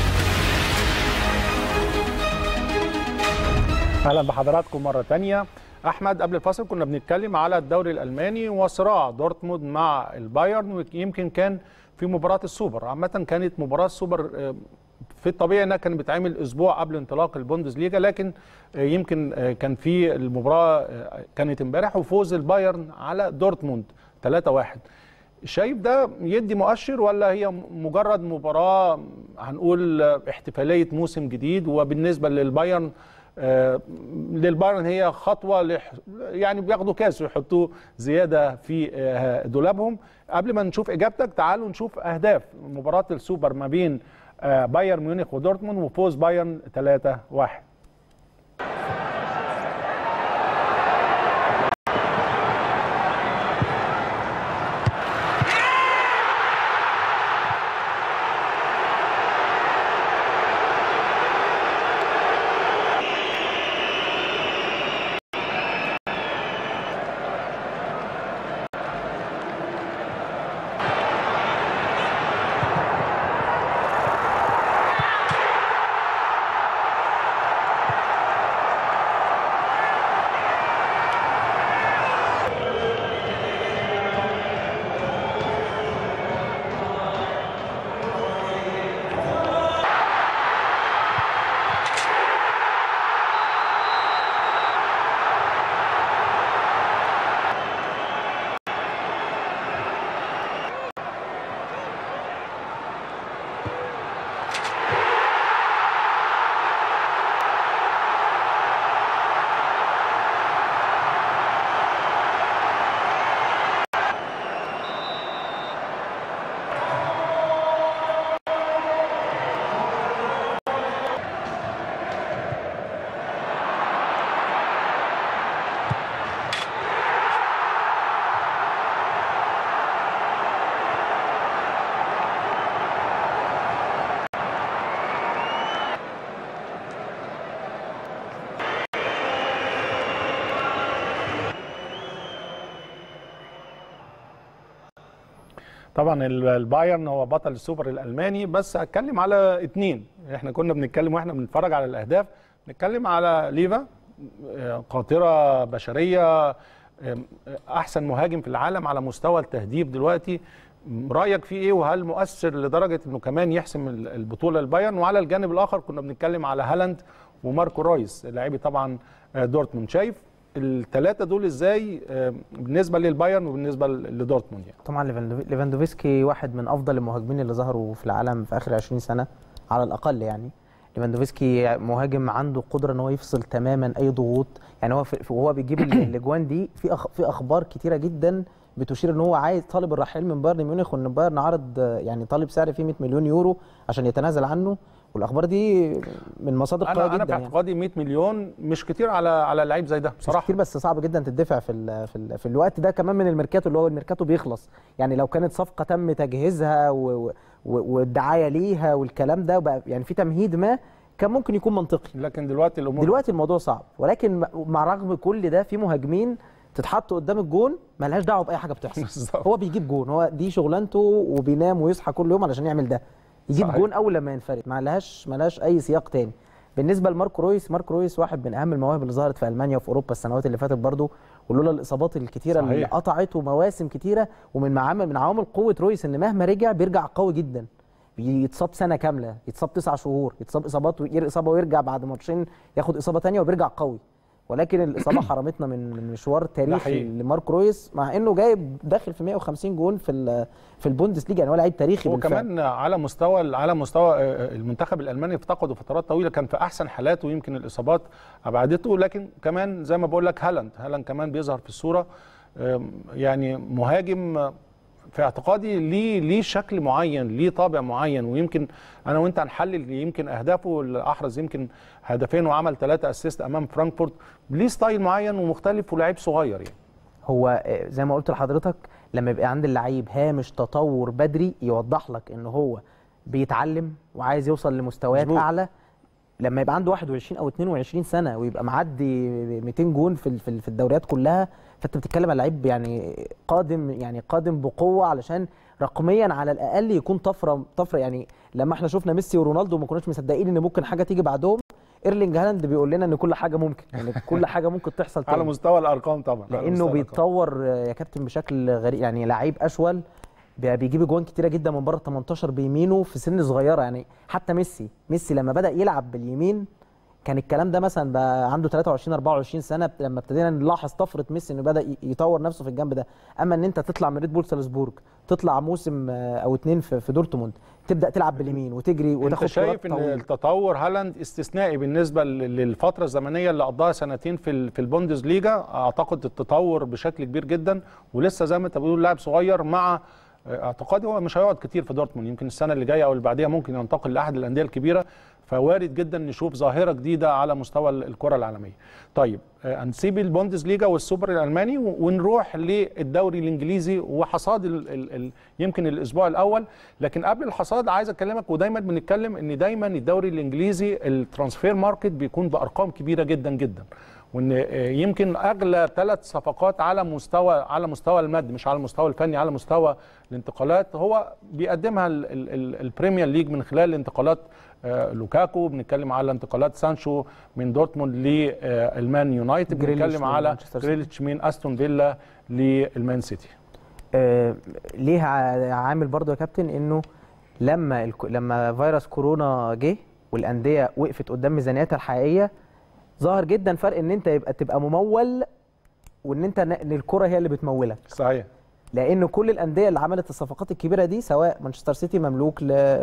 اهلا بحضراتكم مره تانية احمد قبل الفاصل كنا بنتكلم على الدوري الالماني وصراع دورتموند مع البايرن ويمكن كان في مباراه السوبر عامه كانت مباراه السوبر آه، في الطبيعي انها كانت بتعمل اسبوع قبل انطلاق البوندسليجا لكن آه، يمكن آه، كان في المباراه آه، كانت امبارح وفوز البايرن على دورتموند 3-1 شايف ده يدي مؤشر ولا هي مجرد مباراه هنقول آه، احتفاليه موسم جديد وبالنسبه للبايرن آه، للبايرن هي خطوه لح... يعني بياخدوا كاس ويحطوه زياده في آه، دولابهم قبل ما نشوف اجابتك تعالوا نشوف اهداف مباراه السوبر ما بين آه، بايرن ميونخ ودورتموند وفوز بايرن 3-1 طبعا ال- البايرن هو بطل السوبر الالماني بس هتكلم على اتنين احنا كنا بنتكلم واحنا بنتفرج على الاهداف نتكلم على ليفا آه، قاطره بشريه آه، احسن مهاجم في العالم على مستوى التهديف دلوقتي رايك فيه ايه وهل مؤثر لدرجه انه كمان يحسم ال- البطوله البايرن وعلى الجانب الاخر كنا بنتكلم على هالاند وماركو رويس لاعبي طبعا آه، دورتموند شايف الثلاثه دول ازاي آه، بالنسبه للبايرن وبالنسبه لدورتموند يعني طبعا ليفاندوف- ليفاندوفسكي واحد من افضل المهاجمين اللي ظهروا في العالم في اخر 20 سنه على الاقل يعني ليفاندوفسكي مهاجم عنده قدره ان هو يفصل تماما اي ضغوط يعني هو في وهو بيجيب ال- الاجوان دي في أخ في اخبار كتيره جدا بتشير ان هو عايز طالب الرحيل من بايرن ميونخ وان بايرن عرض آه، يعني طالب سعر فيه 100 مليون يورو عشان يتنازل عنه والاخبار دي من مصادر قويه انا انا جدا في يعني. اعتقادي 100 مليون مش كتير على على لعيب زي ده مش بصراحه كتير بس صعب جدا تدفع في ال في, ال في الوقت ده كمان من الميركاتو اللي هو الميركاتو بيخلص يعني لو كانت صفقه تم تجهيزها و- و- و- والدعايه ليها والكلام ده بقى يعني في تمهيد ما كان ممكن يكون منطقي لكن دلوقتي الامور دلوقتي الموضوع صعب ولكن م- مع رغم كل ده في مهاجمين تتحط قدام الجون ملهاش دعوه باي حاجه بتحصل بالظبط. هو بيجيب جون هو دي شغلانته وبينام ويصحى كل يوم علشان يعمل ده يجيب صحيح. جون اول لما ينفرد ما لهاش ما لهاش اي سياق تاني بالنسبه لماركو رويس ماركو رويس واحد من اهم المواهب اللي ظهرت في المانيا وفي اوروبا السنوات اللي فاتت برضه ولولا الاصابات الكتيره اللي صحيح. قطعته مواسم كتيره ومن معامل من عوامل قوه رويس ان مهما رجع بيرجع قوي جدا يتصاب سنه كامله يتصاب تسع شهور يتصاب اصابات وير- اصابه ويرجع بعد ماتشين ياخد اصابه تانية وبيرجع قوي ولكن الاصابه حرمتنا من من مشوار تاريخي حقيقي. لمارك رويس مع انه جايب داخل في 150 جون في ال- في البوندس ليجا يعني هو لعيب تاريخي هو بالفعل. كمان على مستوى على مستوى آه، المنتخب الالماني افتقده فترات طويله كان في احسن حالاته ويمكن الاصابات ابعدته لكن كمان زي ما بقول لك هالاند هالاند كمان بيظهر في الصوره آم، يعني مهاجم آه، في اعتقادي ليه ليه شكل معين ليه طابع معين ويمكن انا وانت هنحلل يمكن اهدافه اللي احرز يمكن هدفين وعمل ثلاثه اسيست امام فرانكفورت ليه ستايل معين ومختلف ولاعيب صغير يعني هو آه، زي ما قلت لحضرتك لما يبقى عند اللعيب هامش تطور بدري يوضح لك ان هو بيتعلم وعايز يوصل لمستويات مظبوط. اعلى لما يبقى عنده 21 او 22 سنه ويبقى معدي 200 جون في ال- في ال- في الدوريات كلها فانت بتتكلم على لعيب يعني قادم يعني قادم بقوه علشان رقميا على الاقل يكون طفره طفره يعني لما احنا شفنا ميسي ورونالدو ما كناش مصدقين ان ممكن حاجه تيجي بعدهم ايرلينج هالاند بيقول لنا ان كل حاجه ممكن يعني كل حاجه ممكن تحصل على تاني. مستوى الارقام طبعا على لانه مستوى الأرقام. بيتطور آه، يا كابتن بشكل غريب يعني لعيب اشول بي- بيجيب اجوان كتيره جدا من بره ال 18 بيمينه في سن صغيره يعني حتى ميسي ميسي لما بدا يلعب باليمين كان الكلام ده مثلا بقى عنده 23 24 سنه بت- لما ابتدينا نلاحظ طفره ميسي انه بدا ي- يطور نفسه في الجنب ده اما ان انت تطلع من ريد بول سالزبورج تطلع موسم آه، او اتنين في في دورتموند تبدا تلعب باليمين وتجري انت وتاخد شايف كرات ان طويلة. التطور هالاند استثنائي بالنسبه لل- للفتره الزمنيه اللي قضاها سنتين في ال- في البوندز ليجا اعتقد التطور بشكل كبير جدا ولسه زي ما انت بتقول لاعب صغير مع اه، اعتقادي هو مش هيقعد كتير في دورتموند يمكن السنه اللي جايه او اللي بعديها ممكن ينتقل لاحد الانديه الكبيره فوارد جدا نشوف ظاهره جديده على مستوى ال- الكره العالميه. طيب اه، هنسيب البوندز ليجا والسوبر الالماني و- ونروح للدوري الانجليزي وحصاد ال ال ال يمكن الاسبوع الاول لكن قبل الحصاد عايز اكلمك ودايما بنتكلم ان دايما الدوري الانجليزي الترانسفير ماركت بيكون بارقام كبيره جدا جدا وان آه، يمكن اغلى ثلاث صفقات على مستوى على مستوى المد مش على المستوى الفني على مستوى الانتقالات هو بيقدمها ال- ال- ال- البريمير ليج من خلال انتقالات آه، لوكاكو بنتكلم على انتقالات سانشو من دورتموند للمان يونايتد جريليش بنتكلم من على مانشستر سيتي. جريليتش من استون فيلا للمان سيتي آه، ليه ع- عامل برضو يا كابتن انه لما الك... لما فيروس كورونا جه والانديه وقفت قدام ميزانياتها الحقيقيه ظهر جدا فرق ان انت يبقى تبقى ممول وان انت ن- ان الكره هي اللي بتمولك صحيح لان كل الانديه اللي عملت الصفقات الكبيره دي سواء مانشستر سيتي مملوك ل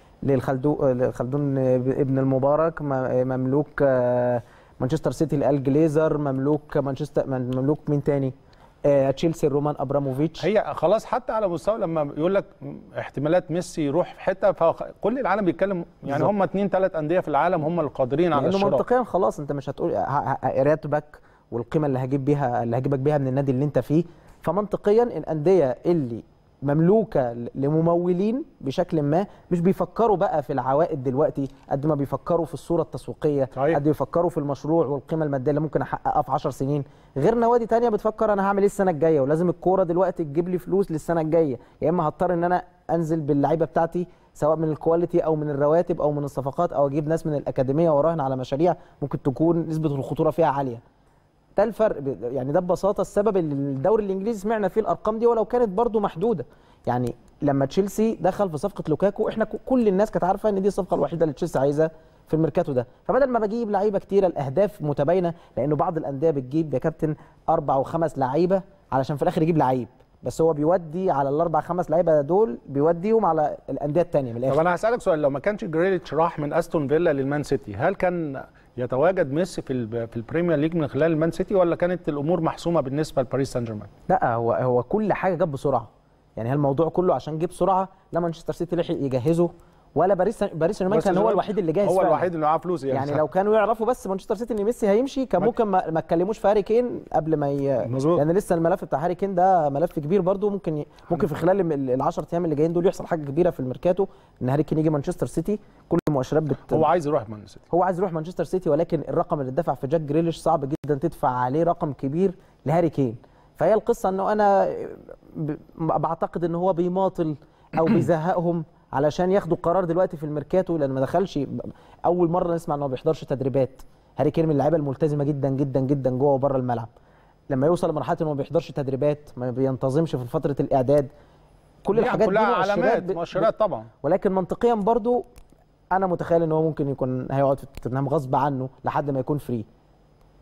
للخلدون لخلدون ابن المبارك م- مملوك آه، مانشستر سيتي لال جليزر مملوك مانشستر مملوك مين تاني آه، تشيلسي رومان ابراموفيتش هي خلاص حتى على مستوى لما يقول لك احتمالات ميسي يروح في حته فكل العالم بيتكلم يعني بالظبط. هم اثنين ثلاث انديه في العالم هم القادرين على لانه الشراء منطقيا خلاص انت مش هتقول ه- ه- راتبك والقيمه اللي هجيب بيها اللي هجيبك بيها من النادي اللي انت فيه فمنطقيا الانديه اللي مملوكه ل- لممولين بشكل ما مش بيفكروا بقى في العوائد دلوقتي قد ما بيفكروا في الصوره التسويقيه صحيح. قد بيفكروا في المشروع والقيمه الماديه اللي ممكن احققها في 10 سنين غير نوادي تانية بتفكر انا هعمل ايه السنه الجايه ولازم الكوره دلوقتي تجيب لي فلوس للسنه الجايه يا اما هضطر ان انا انزل باللعيبه بتاعتي سواء من الكواليتي او من الرواتب او من الصفقات او اجيب ناس من الاكاديميه وراهن على مشاريع ممكن تكون نسبه الخطوره فيها عاليه ده الفرق ب- يعني ده ببساطه السبب اللي الدوري الانجليزي سمعنا فيه الارقام دي ولو كانت برضو محدوده يعني لما تشيلسي دخل في صفقه لوكاكو احنا ك- كل الناس كانت عارفه ان دي الصفقه الوحيده اللي تشيلسي عايزها في الميركاتو ده فبدل ما بجيب لعيبه كتيره الاهداف متباينه لانه بعض الانديه بتجيب يا كابتن اربع وخمس لعيبه علشان في الاخر يجيب لعيب بس هو بيودي على الاربع خمس لعيبه دول بيوديهم على الانديه الثانيه من طب الاخر انا هسالك سؤال لو ما كانش جريليتش راح من استون فيلا للمان سيتي هل كان يتواجد ميسي في ال- في البريمير ليج من خلال المان سيتي ولا كانت الامور محسومه بالنسبه لباريس سان جيرمان لا هو هو كل حاجه جت بسرعه يعني الموضوع كله عشان جه بسرعه لا مانشستر سيتي لحق يجهزه ولا باريس باريس سان جيرمان بس كان هو جيرمان الوحيد اللي جاهز هو فعلا. الوحيد اللي معاه فلوس يعني, يعني لو كانوا يعرفوا بس مانشستر سيتي ان ميسي هيمشي كان ما- ممكن ما ما اتكلموش في هاري كين قبل ما ي... مظبوط. لان لسه الملف بتاع هاري كين ده ملف كبير برضو ممكن ي... ممكن في خلال ال 10 ايام اللي جايين دول يحصل حاجه كبيره في الميركاتو ان هاري كين يجي مانشستر سيتي كل المؤشرات بت... هو عايز يروح مان سيتي هو عايز يروح مانشستر سيتي ولكن الرقم اللي اتدفع في جاك جريليش صعب جدا تدفع عليه رقم كبير لهاري كين فهي القصه انه انا ب- بعتقد ان هو بيماطل او بيزهقهم علشان ياخدوا قرار دلوقتي في الميركاتو لان ما دخلش اول مره نسمع انه ما بيحضرش تدريبات هاري كين من اللعيبه الملتزمه جدا جدا جدا جوه وبره الملعب لما يوصل لمرحله انه ما بيحضرش تدريبات ما بينتظمش في فتره الاعداد كل يعني الحاجات دي كلها مؤشرات علامات ب- مؤشرات طبعا ولكن منطقيا برضو انا متخيل ان هو ممكن يكون هيقعد في توتنهام غصب عنه لحد ما يكون فري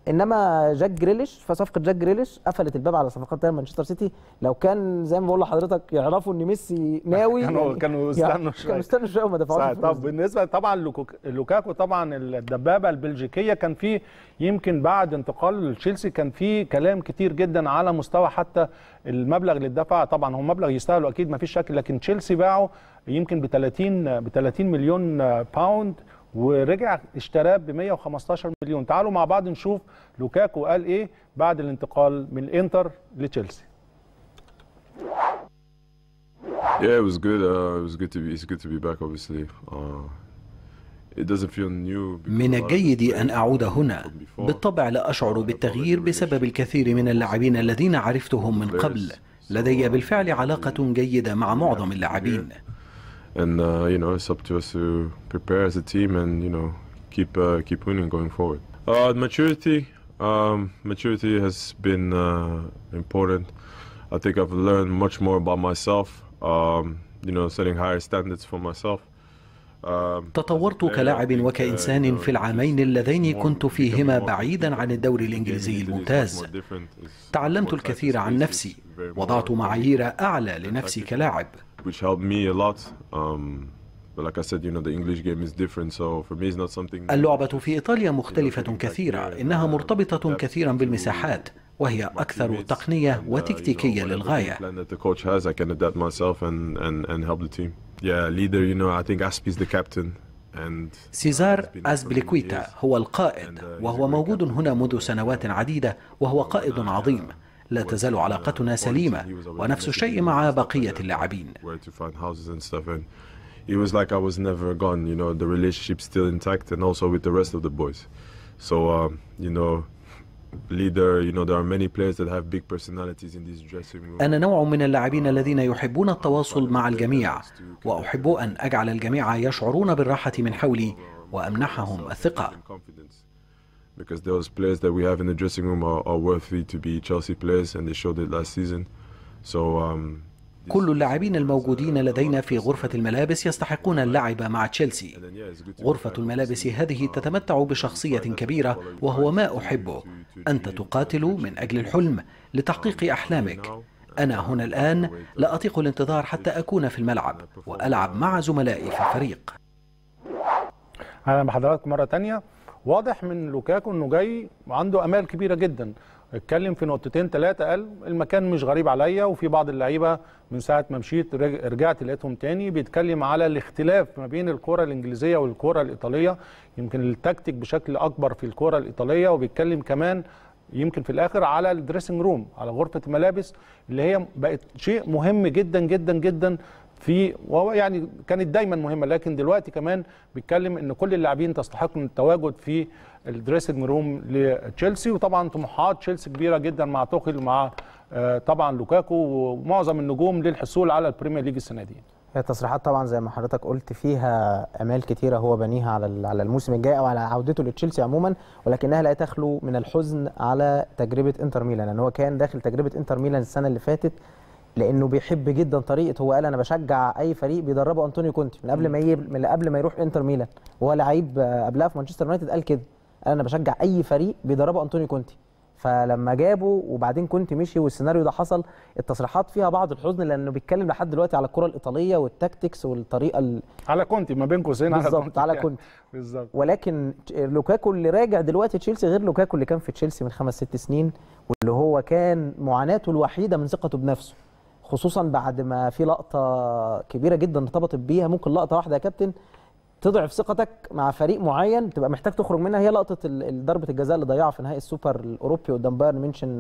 انما جاك جريليش فصفقه جاك جريليش قفلت الباب على صفقات تانية مانشستر سيتي لو كان زي ما بقول لحضرتك يعرفوا ان ميسي ناوي كانوا يعني- كانوا يعني استنوا شويه كانوا استنوا شويه وما دفعوش صحيح. الفلوس طب دي. بالنسبه طبعا لوكو- لوكاكو طبعا الدبابه البلجيكيه كان في يمكن بعد انتقال لتشيلسي كان في كلام كتير جدا على مستوى حتى المبلغ اللي اتدفع طبعا هو مبلغ يستاهله اكيد ما فيش شك لكن تشيلسي باعه يمكن ب 30 ب 30 مليون باوند ورجع اشتراه ب 115 مليون تعالوا مع بعض نشوف لوكاكو قال ايه بعد الانتقال من الانتر لتشيلسي Yeah, it was good. Uh, it was good to be. It's good to be back. Obviously, uh, it doesn't feel new. because من a lot of الجيد the أن players أعود from هنا before. بالطبع لا أشعر بالتغيير بسبب الكثير من اللاعبين الذين عرفتهم من قبل لدي بالفعل علاقة جيدة مع معظم اللاعبين and uh, you know it's up to us to prepare as a team and you know keep uh, keep winning going forward. Uh, maturity, um, maturity has been uh, important. I think I've learned much more about myself. Um, you know, setting higher standards for myself. Um, تطورت as a player, I كلاعب think, uh, وكإنسان you know, في العامين just اللذين more- كنت becoming فيهما more بعيدا عن الدوري The game الإنجليزي in Italy is much الممتاز more different. It's تعلمت more الكثير عن fast-paced, نفسي it's very more وضعت معايير أعلى لنفسي tactical. كلاعب which helped me a lot. Um, but like I said, you know, the English game is different, so for me, it's not something. اللعبة في إيطاليا مختلفة كثيرا إنها مرتبطة كثيرا بالمساحات وهي أكثر تقنية وتكتيكية للغاية Plan that the coach has, I can adapt myself and, and, and help the team. Yeah, leader, you know, I think Aspi is the captain. And سيزار أزبليكويتا هو القائد وهو موجود هنا منذ سنوات عديدة وهو قائد عظيم لا تزال علاقتنا سليمة ونفس الشيء مع بقية اللاعبين where to find houses and stuff. And it was like I was never gone, you know, the relationship still intact and also with the rest of the boys. So, um, you know, leader, you know, there are many players that have big personalities in this dressing room. أنا نوع من اللاعبين الذين يحبون التواصل مع الجميع وأحب أن أجعل الجميع يشعرون بالراحة من حولي وأمنحهم الثقة confidence. Because those players that we have in the dressing room are, are worthy to be Chelsea players, and they showed it last season. So, um, this- كل اللاعبين الموجودين لدينا في غرفة الملابس يستحقون اللعب مع تشيلسي and then, yeah, it's good to be غرفة back, الملابس obviously. هذه تتمتع بشخصية كبيرة وهو ما أحبه أنت تقاتل من أجل الحلم لتحقيق أحلامك أنا هنا الآن لا أطيق الانتظار حتى أكون في الملعب وألعب مع زملائي في الفريق اهلا بحضراتكم مره تانية واضح من لوكاكو انه جاي عنده امال كبيره جدا اتكلم في نقطتين ثلاثه قال المكان مش غريب عليا وفي بعض اللعيبه من ساعه ما مشيت رج- رجعت لقيتهم تاني بيتكلم على الاختلاف ما بين الكره الانجليزيه والكره الايطاليه يمكن التكتيك بشكل اكبر في الكره الايطاليه وبيتكلم كمان يمكن في الاخر على الدريسنج روم على غرفه الملابس اللي هي بقت شيء مهم جدا جدا جدا في وهو يعني كانت دايما مهمه لكن دلوقتي كمان بيتكلم ان كل اللاعبين تستحق التواجد في الدريسنج روم لتشيلسي وطبعا طموحات تشيلسي كبيره جدا مع توخيل ومع آه، طبعا لوكاكو ومعظم النجوم للحصول على البريمير ليج السنه دي هي التصريحات طبعا زي ما حضرتك قلت فيها امال كتيره هو بنيها على ال- على الموسم الجاي او على عودته لتشيلسي عموما ولكنها لا تخلو من الحزن على تجربه انتر ميلان لان هو كان داخل تجربه انتر ميلان السنه اللي فاتت لانه بيحب جدا طريقه هو قال انا بشجع اي فريق بيدربه انطونيو كونتي من قبل ما ي... من قبل ما يروح انتر ميلان وهو لعيب آه، قبلها في مانشستر يونايتد قال كده قال انا بشجع اي فريق بيدربه انطونيو كونتي فلما جابه وبعدين كنت مشي والسيناريو ده حصل التصريحات فيها بعض الحزن لانه بيتكلم لحد دلوقتي على الكره الايطاليه والتاكتكس والطريقه ال... على كونتي ما بين قوسين على بالظبط كونتي على يعني. كونتي بالظبط ولكن لوكاكو اللي راجع دلوقتي تشيلسي غير لوكاكو اللي كان في تشيلسي من خمس ست سنين واللي هو كان معاناته الوحيده من ثقته بنفسه خصوصا بعد ما في لقطه كبيره جدا ارتبطت بيها ممكن لقطه واحده يا كابتن تضعف ثقتك مع فريق معين تبقى محتاج تخرج منها هي لقطه ال- ال- ضربه الجزاء اللي ضيعها في نهائي السوبر الاوروبي قدام بايرن ميونشن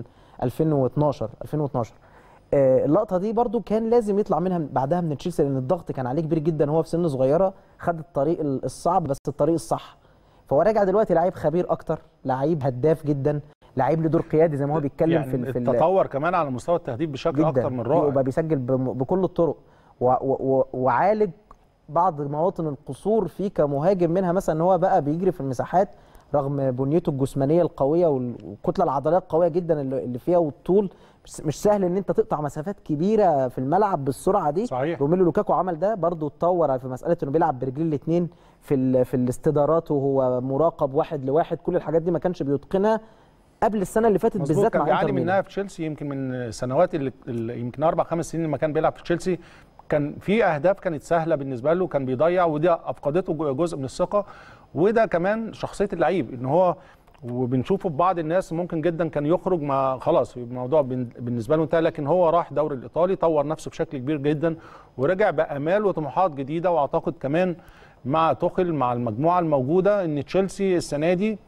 2012 2012 آه، اللقطه دي برضو كان لازم يطلع منها من- بعدها من تشيلسي لان الضغط كان عليه كبير جدا هو في سن صغيره خد الطريق ال- الصعب بس الطريق الصح فهو راجع دلوقتي لعيب خبير اكتر لعيب هداف جدا لعيب له دور قيادي زي ما هو بيتكلم يعني في ال- في ال- التطور كمان على مستوى التهديف بشكل جدا اكتر من وبقى رائع بيسجل بم- بكل الطرق و و و وعالج بعض مواطن القصور فيه كمهاجم منها مثلا ان هو بقى بيجري في المساحات رغم بنيته الجسمانيه القويه وال- والكتله العضليه القويه جدا اللي اللي فيها والطول مش- مش سهل ان انت تقطع مسافات كبيره في الملعب بالسرعه دي صحيح. روميلو لوكاكو عمل ده برضه اتطور في مساله انه بيلعب برجلين الاثنين في ال- في الاستدارات وهو مراقب واحد لواحد كل الحاجات دي ما كانش بيتقنها قبل السنه اللي فاتت مظبوط بالذات كان مع بيعاني انتر منها ميلان في تشيلسي يمكن من سنوات اللي اللي يمكن اربع خمس سنين لما كان بيلعب في تشيلسي كان في اهداف كانت سهله بالنسبه له كان بيضيع ودي افقدته جزء من الثقه وده كمان شخصيه اللعيب ان هو وبنشوفه في بعض الناس ممكن جدا كان يخرج ما خلاص الموضوع بن- بالنسبه له انتهى لكن هو راح دوري الايطالي طور نفسه بشكل كبير جدا ورجع بامال وطموحات جديده واعتقد كمان مع توخل مع المجموعه الموجوده ان تشيلسي السنه دي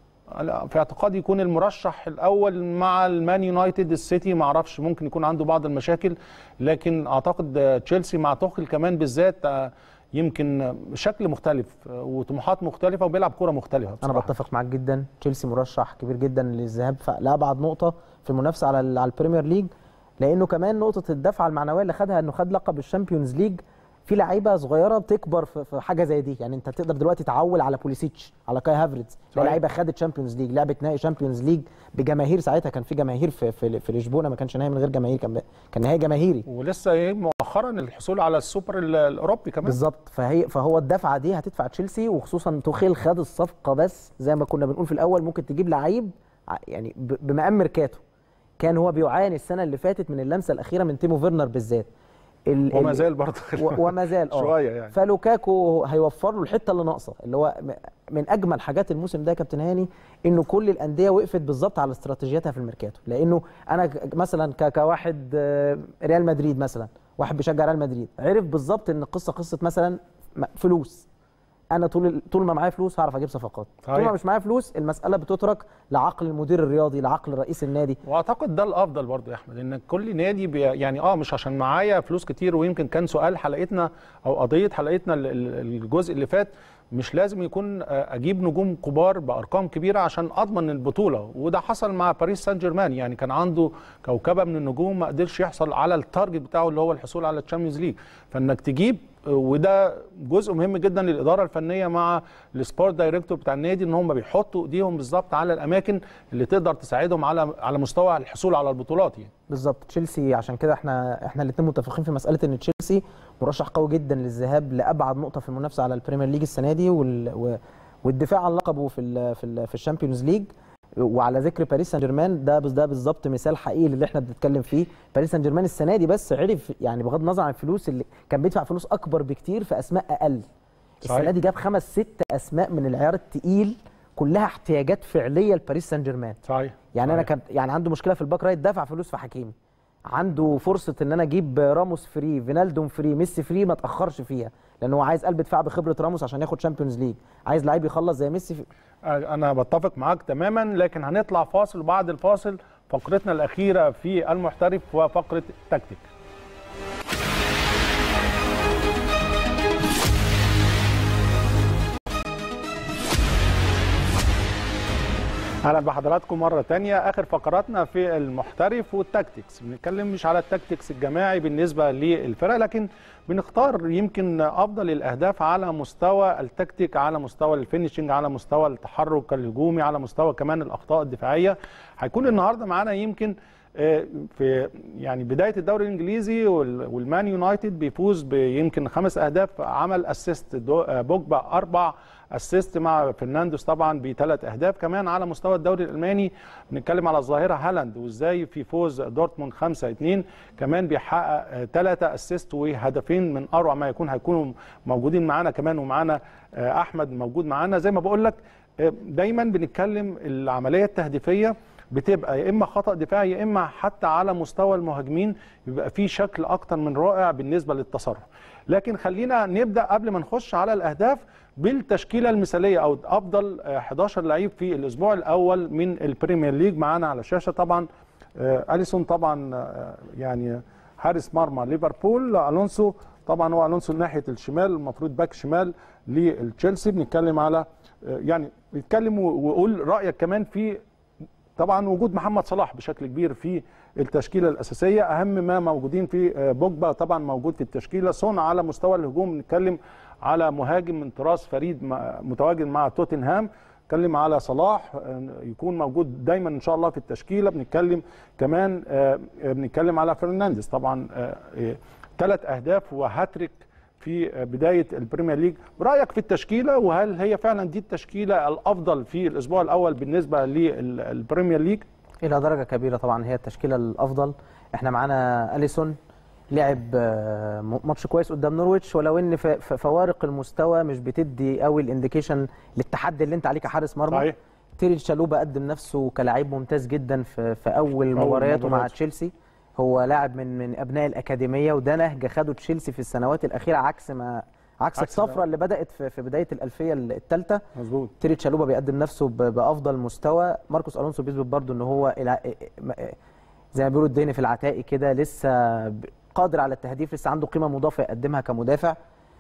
لا، في اعتقادي يكون المرشح الاول مع المان يونايتد السيتي ما اعرفش ممكن يكون عنده بعض المشاكل لكن اعتقد آه، تشيلسي مع توخل كمان بالذات آه، يمكن آه، شكل مختلف آه، وطموحات مختلفه وبيلعب كره مختلفه انا بصراحة. بتفق معاك جدا تشيلسي مرشح كبير جدا للذهاب ف- لابعد نقطه في المنافسه على ال- على البريمير ليج لانه كمان نقطه الدفعه المعنويه اللي خدها انه خد لقب الشامبيونز ليج في لعيبه صغيره بتكبر في في حاجه زي دي يعني انت تقدر دلوقتي تعول على بوليسيتش على كاي هافرتز صحيح. لعيبه خدت شامبيونز ليج لعبه نهائي شامبيونز ليج بجماهير ساعتها كان في جماهير في في, في لشبونه ما كانش نهائي من غير جماهير كان كان نهائي جماهيري ولسه ايه مؤخرا الحصول على السوبر ال- الاوروبي كمان بالظبط فهي فهو الدفعه دي هتدفع تشيلسي وخصوصا توخيل خد الصفقه بس زي ما كنا بنقول في الاول ممكن تجيب لعيب ع- يعني ب- بمقام ميركاتو كان هو بيعاني السنه اللي فاتت من اللمسه الاخيره من تيمو فيرنر بالذات ال- وما ال- زال برضه و- وما زال اه شويه يعني فلوكاكو هيوفر له الحته اللي ناقصه اللي هو م- من اجمل حاجات الموسم ده يا كابتن هاني انه كل الانديه وقفت بالظبط على استراتيجياتها في الميركاتو لانه انا ك- مثلا ك- كواحد آه، ريال مدريد مثلا واحد بيشجع ريال مدريد عرف بالظبط ان القصه قصه مثلا م- فلوس انا طول طول ما معايا فلوس هعرف اجيب صفقات طول صحيح. ما مش معايا فلوس المساله بتترك لعقل المدير الرياضي لعقل رئيس النادي واعتقد ده الافضل برضه يا احمد ان كل نادي بي يعني اه مش عشان معايا فلوس كتير ويمكن كان سؤال حلقتنا او قضيه حلقتنا ال- ال- الجزء اللي فات مش لازم يكون آه، اجيب نجوم كبار بارقام كبيره عشان اضمن البطوله وده حصل مع باريس سان جيرمان يعني كان عنده كوكبه من النجوم ما قدرش يحصل على التارجت بتاعه اللي هو الحصول على الشامبيونز ليج فانك تجيب آه، وده جزء مهم جدا للاداره الفنيه مع السبورت دايركتور بتاع النادي ان هم بيحطوا ايديهم بالظبط على الاماكن اللي تقدر تساعدهم على على مستوى الحصول على البطولات يعني بالظبط تشيلسي عشان كده احنا احنا الاثنين متفقين في مساله ان تشيلسي مرشح قوي جدا للذهاب لابعد نقطه في المنافسه على البريمير ليج السنه دي وال... و... والدفاع عن لقبه في ال... في ال... في الشامبيونز ليج وعلى ذكر باريس سان جيرمان ده بس ده بالظبط مثال حقيقي اللي احنا بنتكلم فيه باريس سان جيرمان السنه دي بس عرف يعني بغض النظر عن الفلوس اللي كان بيدفع فلوس اكبر بكتير في اسماء اقل صحيح. السنه دي جاب خمس ست اسماء من العيار التقيل كلها احتياجات فعليه لباريس سان جيرمان صحيح يعني انا صحيح. كان يعني عنده مشكله في الباك رايت دفع فلوس في حكيمي عنده فرصه ان انا اجيب راموس فري فينالدوم فري ميسي فري ما اتاخرش فيها لان هو عايز قلب دفاع بخبره راموس عشان ياخد شامبيونز ليج عايز لعيب يخلص زي ميسي في... انا بتفق معاك تماما لكن هنطلع فاصل وبعد الفاصل فقرتنا الاخيره في المحترف وفقره تكتيك اهلا بحضراتكم مره تانية اخر فقراتنا في المحترف والتكتيكس بنتكلم مش على التكتيكس الجماعي بالنسبه للفرق لكن بنختار يمكن افضل الاهداف على مستوى التكتيك على مستوى الفينشنج على مستوى التحرك الهجومي على مستوى كمان الاخطاء الدفاعيه هيكون النهارده معانا يمكن آه، في يعني بدايه الدوري الانجليزي وال- والمان يونايتد بيفوز بيمكن خمس اهداف عمل اسيست بوجبا اربع اسيست مع فرناندوس طبعا بثلاث اهداف كمان على مستوى الدوري الالماني بنتكلم على الظاهره هالاند وازاي في فوز دورتموند 5 2 كمان بيحقق ثلاثه اسيست وهدفين من اروع ما يكون هيكونوا موجودين معانا كمان ومعانا آه، احمد موجود معانا زي ما بقول لك آه، دايما بنتكلم العمليه التهديفيه بتبقى يا اما خطا دفاعي يا اما حتى على مستوى المهاجمين بيبقى في شكل اكتر من رائع بالنسبه للتصرف لكن خلينا نبدا قبل ما نخش على الاهداف بالتشكيله المثاليه او افضل آه، 11 لعيب في الاسبوع الاول من البريمير ليج معانا على الشاشه طبعا آه، اليسون طبعا آه، يعني حارس مرمى ليفربول الونسو طبعا هو الونسو ناحيه الشمال المفروض باك شمال لتشيلسي بنتكلم على آه، يعني بيتكلم وقول رايك كمان في طبعا وجود محمد صلاح بشكل كبير في التشكيله الاساسيه اهم ما موجودين في آه، بوجبا طبعا موجود في التشكيله صنع على مستوى الهجوم نتكلم على مهاجم من طراز فريد مع- متواجد مع توتنهام نتكلم على صلاح آه، يكون موجود دايما ان شاء الله في التشكيله بنتكلم كمان آه، آه، بنتكلم على فرنانديز طبعا ثلاث اهداف وهاتريك في بدايه البريمير ليج رايك في التشكيله وهل هي فعلا دي التشكيله الافضل في الاسبوع الاول بالنسبه للبريمير ليج الى درجه كبيره طبعا هي التشكيله الافضل احنا معانا اليسون لعب آه، م- ماتش كويس قدام نورويتش ولو ان ف- ف- فوارق المستوى مش بتدي قوي الانديكيشن للتحدي اللي انت عليه كحارس مرمى صحيح تيري تشالوبا قدم نفسه كلاعب ممتاز جدا في, في اول مبارياته مع مبارياته. تشيلسي هو لاعب من من ابناء الاكاديميه وده نهج خده تشيلسي في السنوات الاخيره عكس ما عكس عكس الطفره ده. اللي بدات في, في بدايه الالفيه الثالثه مظبوط تيري تشالوبا بيقدم نفسه ب- بافضل مستوى ماركوس الونسو بيثبت برضه ان هو الع- م- زي ما بيقولوا الدين في العتاقي كده لسه ب- قادر على التهديف لسه عنده قيمه مضافه يقدمها كمدافع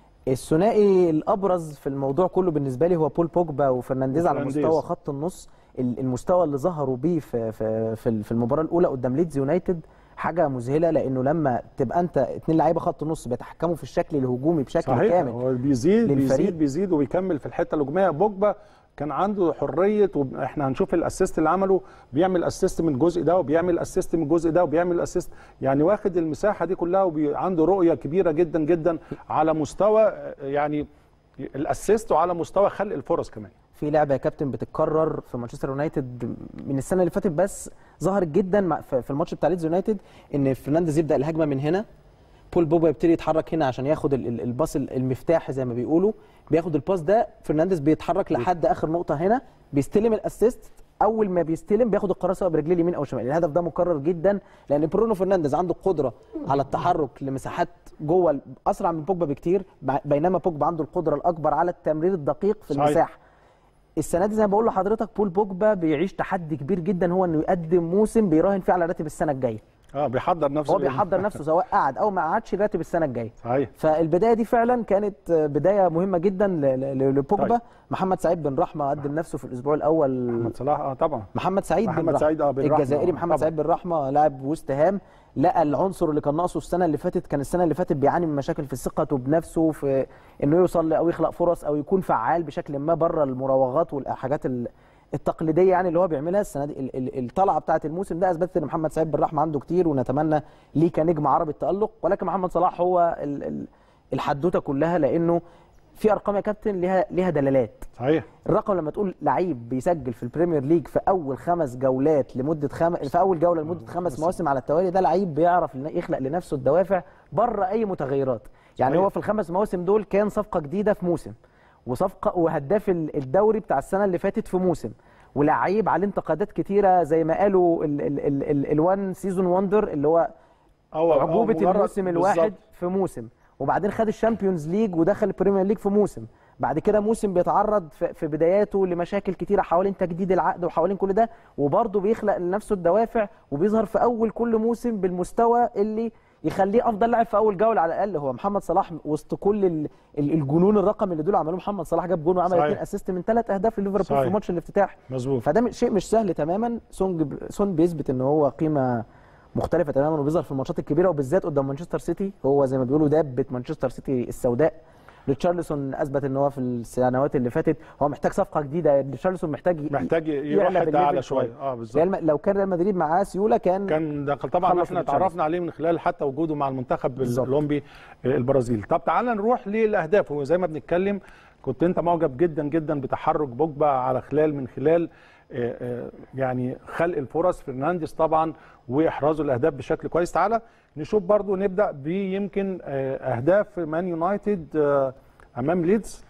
الثنائي الابرز في الموضوع كله بالنسبه لي هو بول بوجبا وفرنانديز على وفرنانديز. مستوى خط النص ال- المستوى اللي ظهروا بيه في في في في المباراه الاولى قدام ليدز يونايتد حاجه مذهله لانه لما تبقى انت اتنين لعيبه خط نص بيتحكموا في الشكل الهجومي بشكل صحيح كامل هو بيزيد للفريق. بيزيد بيزيد وبيكمل في الحته الهجوميه بوجبا كان عنده حريه واحنا هنشوف الاسيست اللي عمله بيعمل اسيست من الجزء ده وبيعمل اسيست من الجزء ده وبيعمل اسيست يعني واخد المساحه دي كلها وعنده رؤيه كبيره جدا جدا على مستوى آه، يعني الاسيست وعلى مستوى خلق الفرص كمان في لعبه يا كابتن بتتكرر في مانشستر يونايتد من السنه اللي فاتت بس ظهرت جدا مع- في في الماتش بتاع ليدز يونايتد ان فرنانديز يبدا الهجمه من هنا بول بوجبا يبتدي يتحرك هنا عشان ياخد ال- ال- الباص ال- المفتاحي زي ما بيقولوا بياخد الباص ده فرنانديز بيتحرك لحد اخر نقطه هنا بيستلم الاسيست اول ما بيستلم بياخد القرار سواء برجليه اليمين او شمال الهدف ده مكرر جدا لان برونو فرنانديز عنده قدره على التحرك لمساحات جوه ال- اسرع من بوجبا بكتير ب- بينما بوجبا عنده القدره الاكبر على التمرير الدقيق في صحيح. المساحه السنه دي زي ما بقول لحضرتك بول بوجبا بيعيش تحدي كبير جدا هو انه يقدم موسم بيراهن فيه على راتب السنه الجايه اه بيحضر نفسه هو بيحضر نفسه سواء قعد او ما قعدش راتب السنه الجايه صحيح فالبدايه دي فعلا كانت بدايه مهمه جدا ل- ل- لبوجبا طيب. محمد سعيد بن رحمه قدم نفسه في الاسبوع الاول محمد صلاح اه طبعا محمد سعيد محمد بن رحمة. سعيد، آه، بن رحمة، الجزائري آه، محمد طبعا. سعيد بن رحمه لاعب وست هام لقى العنصر اللي كان ناقصه السنه اللي فاتت كان السنه اللي فاتت بيعاني من مشاكل في ثقته بنفسه في انه يوصل او يخلق فرص او يكون فعال بشكل ما بره المراوغات والحاجات ال- التقليديه يعني اللي هو بيعملها السنه دي ال- ال- الطلعه بتاعه الموسم ده اثبتت ان محمد سعيد بن رحمه عنده كتير ونتمنى ليه كنجم عربي التالق ولكن محمد صلاح هو ال- ال- الحدوته كلها لانه في ارقام يا كابتن ليها ليها دلالات صحيح الرقم لما تقول لعيب بيسجل في البريمير ليج في اول خمس جولات لمده خم... في اول جوله لمده خمس مواسم على التوالي ده لعيب بيعرف لن- يخلق لنفسه الدوافع بره اي متغيرات يعني صحيح. هو في الخمس مواسم دول كان صفقه جديده في موسم وصفقه وهداف ال- الدوري بتاع السنه اللي فاتت في موسم ولعيب عليه انتقادات كتيره زي ما قالوا الوان سيزون وندر اللي هو أو أو عجوبه مجرد- الموسم الواحد بالظبط. في موسم وبعدين خد الشامبيونز ليج ودخل البريمير ليج في موسم بعد كده موسم بيتعرض في في بداياته لمشاكل كتيره حوالين تجديد العقد وحوالين كل ده وبرضه بيخلق لنفسه الدوافع وبيظهر في اول كل موسم بالمستوى اللي يخليه افضل لاعب في اول جوله على الاقل هو محمد صلاح وسط كل ال- ال- الجنون الرقم اللي دول عملوه محمد صلاح جاب جون وعمل صحيح. اثنين اسيست من ثلاث اهداف لليفربول صحيح. في ماتش الافتتاح مظبوط فده م- شيء مش سهل تماما سونج ب... سون بيثبت ان هو قيمه مختلفه تماما وبيظهر في الماتشات الكبيره وبالذات قدام مانشستر سيتي هو زي ما بيقولوا دابه مانشستر سيتي السوداء ريتشارلسون اثبت ان هو في السنوات اللي فاتت هو محتاج صفقه جديده ريتشارلسون محتاج ي- محتاج يروح يعلى حته بالليفل اعلى شويه اه بالظبط ريال م- لو كان ريال مدريد معاه سيوله كان, كان ده طبعا خلص احنا ريتشارلسون. اتعرفنا عليه من خلال حتى وجوده مع المنتخب بالظبط. الاولمبي البرازيل طب تعالى نروح للاهداف وزي ما بنتكلم كنت انت معجب جدا جدا بتحرك بوجبا على خلال من خلال آه، آه، يعني خلق الفرص فرنانديز طبعا واحرازه الاهداف بشكل كويس تعالى نشوف برضو نبدا بيمكن آه، اهداف مان يونايتد آه، امام ليدز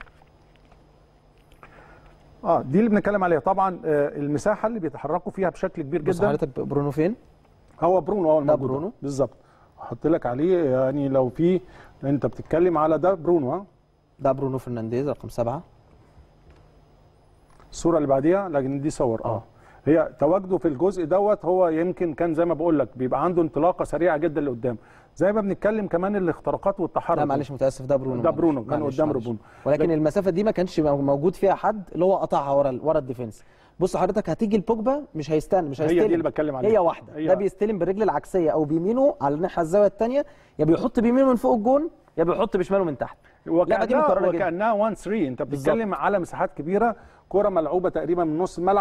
اه دي اللي بنتكلم عليها طبعا آه، المساحه اللي بيتحركوا فيها بشكل كبير بص جدا حضرتك برونو فين؟ هو برونو هو ده الموجود برونو؟ بالظبط احط لك عليه يعني لو في انت بتتكلم على ده برونو ها ده برونو فرنانديز رقم سبعه الصوره اللي بعديها لكن دي صور اه آه. هي تواجده في الجزء دوت هو يمكن كان زي ما بقول لك بيبقى عنده انطلاقه سريعه جدا لقدام زي ما بنتكلم كمان الاختراقات والتحرك لا معلش متاسف ده برونو ده معلش. برونو، كان معلش، قدام معلش. برونو. ولكن لكن- المسافه دي ما كانش موجود فيها حد اللي هو قطعها ورا ال- ورا الديفنس بص حضرتك هتيجي البوجبا مش هيستنى مش هي هيستلم دي اللي بتكلم عليها. هي واحده هي- ده بيستلم بالرجل العكسيه او بيمينه على الناحيه الزاويه الثانيه يا بيحط بيمينه من فوق الجون يا بيحط بشماله من تحت اللعبة دي وكانها مكررة جدا. وكانها 1 3 انت بتتكلم على مساحات كبيره كره ملعوبه تقريبا من نص الملعب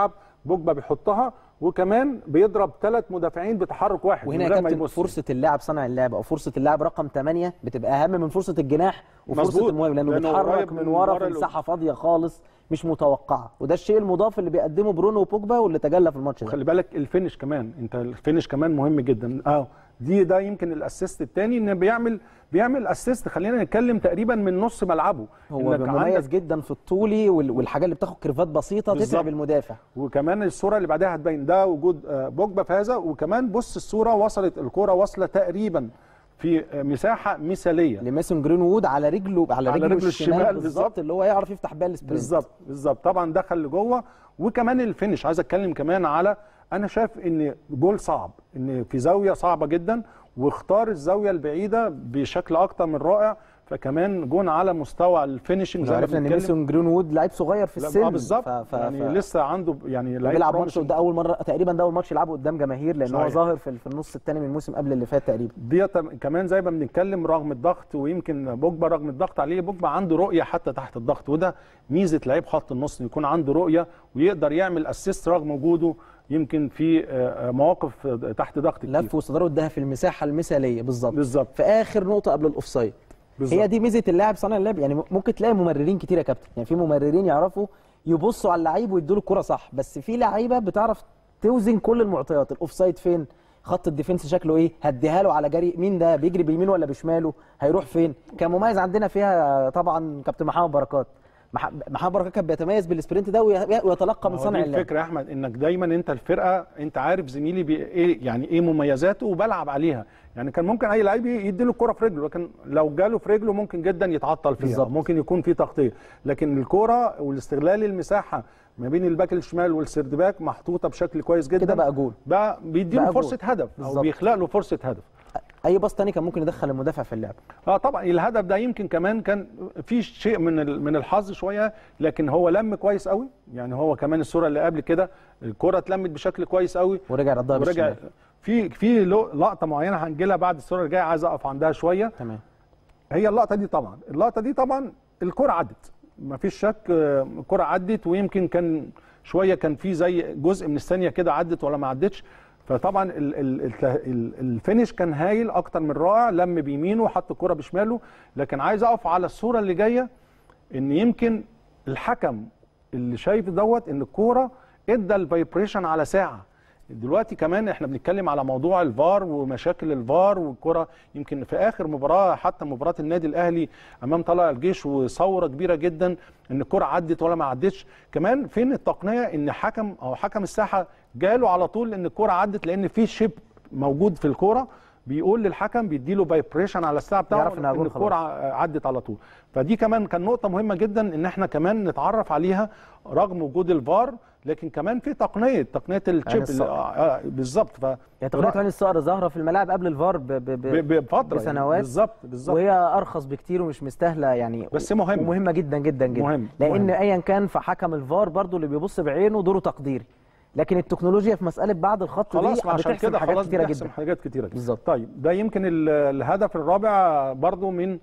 بوجبا بيحطها وكمان بيضرب ثلاث مدافعين بتحرك واحد وهنا من يا غير ما كابتن يبص. فرصه اللاعب صانع اللعب او فرصه اللاعب رقم 8 بتبقى اهم من فرصه الجناح وفرصه مظبوط، المهاجم لانه لأنه بيتحرك قريب من من ورا ورا في ال- مساحه فاضيه خالص مش متوقعه وده الشيء المضاف اللي بيقدمه برونو وبوجبا واللي تجلى في الماتش ده خلي بالك الفينش كمان انت الفينش كمان مهم جدا اه دي ده يمكن الاسيست الثاني ان بيعمل بيعمل اسيست خلينا نتكلم تقريبا من نص ملعبه هو إنك مميز عندك- جدا في الطولي وال- والحاجات اللي بتاخد كيرفات بسيطه بالظبط. تتعب المدافع وكمان الصوره اللي بعدها هتبين ده وجود آه، بوجبا في هذا وكمان بص الصوره وصلت الكوره واصله تقريبا في آه، مساحه مثاليه لماسون جرين وود على رجله على على رجله, رجله الشمال الشمال بالظبط بالظبط. اللي هو يعرف يفتح بيها السبرنت بالظبط بالظبط طبعا دخل لجوه وكمان الفينش عايز اتكلم كمان على انا شايف ان جول صعب ان في زاويه صعبه جدا واختار الزاويه البعيده بشكل اكتر من رائع فكمان جون على مستوى الفينشنج زي ما عرفنا ان بنتكلم. ماسون جرين وود لعيب صغير في لا، السن آه بالظبط ف... ف... يعني ف... لسه عنده يعني لعيب بيلعب ماتش promising. ده اول مره تقريبا ده اول ماتش يلعبه قدام جماهير لان هو صحيح. ظاهر في, في النص الثاني من الموسم قبل اللي فات تقريبا دي كمان زي ما بنتكلم رغم الضغط ويمكن بوجبا رغم الضغط عليه بوجبا عنده رؤيه حتى تحت الضغط وده ميزه لعيب خط النص إن يكون عنده رؤيه ويقدر يعمل اسيست رغم وجوده يمكن في آه، آه، مواقف آه، تحت ضغط كتير لف وصدره واداها في المساحه المثاليه بالظبط بالظبط في اخر نقطه قبل الاوفسايد بالظبط. هي دي ميزه اللاعب صانع اللعب يعني ممكن تلاقي ممررين كتير يا كابتن يعني في ممررين يعرفوا يبصوا على اللعيب ويدوا له الكره صح بس في لعيبه بتعرف توزن كل المعطيات الاوفسايد فين خط الديفنس شكله ايه هديها له على جري مين ده بيجري بيمينه ولا بشماله هيروح فين كان مميز عندنا فيها طبعا كابتن محمد بركات مح- محمد بركات كان بيتميز بالسبرنت ده وي- ويتلقى من هو صانع دي اللعب الفكره يا احمد انك دايما انت الفرقه انت عارف زميلي بي ايه يعني ايه مميزاته وبلعب عليها يعني كان ممكن اي لعيب يدي له الكره في رجله لكن لو جاله في رجله ممكن جدا يتعطل فيها بالظبط. ممكن يكون في تغطيه لكن الكره والاستغلال المساحه ما بين الباك الشمال والسيرد باك محطوطه بشكل كويس جدا كده بقى جول بقى بيديله بقى جول. فرصه هدف او بالظبط. بيخلق له فرصه هدف اي باص تاني كان ممكن يدخل المدافع في اللعب اه طبعا الهدف ده يمكن كمان كان في شيء من ال- من الحظ شويه لكن هو لم كويس قوي يعني هو كمان الصوره اللي قبل كده الكره اتلمت بشكل كويس قوي ورجع ردها ورجع بالشمال في في لو- لقطه معينه هنجي لها بعد الصوره اللي جايه عايز اقف عندها شويه تمام هي اللقطه دي طبعا اللقطه دي طبعا الكره عدت ما فيش شك آه، الكره عدت ويمكن كان شويه كان في زي جزء من الثانيه كده عدت ولا ما عدتش فطبعا ال ال ال ال الفينش كان هايل اكتر من رائع لم بيمينه وحط الكره بشماله لكن عايز اقف على الصوره اللي جايه ان يمكن الحكم اللي شايف دوت ان الكوره ادى الفايبريشن على ساعه دلوقتي كمان احنا بنتكلم على موضوع الفار ومشاكل الفار والكره يمكن في اخر مباراه حتى مباراه النادي الاهلي امام طلائع الجيش وثوره كبيره جدا ان الكره عدت ولا ما عدتش كمان فين التقنيه ان حكم او حكم الساحه جاله على طول ان الكره عدت لان في شيب موجود في الكوره بيقول للحكم بيديله فايبريشن على الساعه بتاعه يعرف إنها ان جول الكوره عدت على طول فدي كمان كان نقطه مهمه جدا ان احنا كمان نتعرف عليها رغم وجود الفار لكن كمان في تقنيه تقنيه الشيب الصقر. آه، آه، بالظبط ف يعني تقنيه عين الصقر ظاهره في الملاعب قبل الفار ب... ب... ب... ب- بفتره بسنوات. يعني بالظبط بالظبط وهي ارخص بكتير ومش مستاهله يعني بس مهمة. ومهمه جدا جدا جدا مهم، لان مهم. ايا كان فحكم الفار برضو اللي بيبص بعينه دوره تقديري لكن التكنولوجيا في مساله بعد الخط خلاص دي ما عشان بتحسم كده حاجات خلاص كتيره بتحسم جدا حاجات كتيره جدا بالظبط. طيب ده يمكن ال- الهدف الرابع برضو من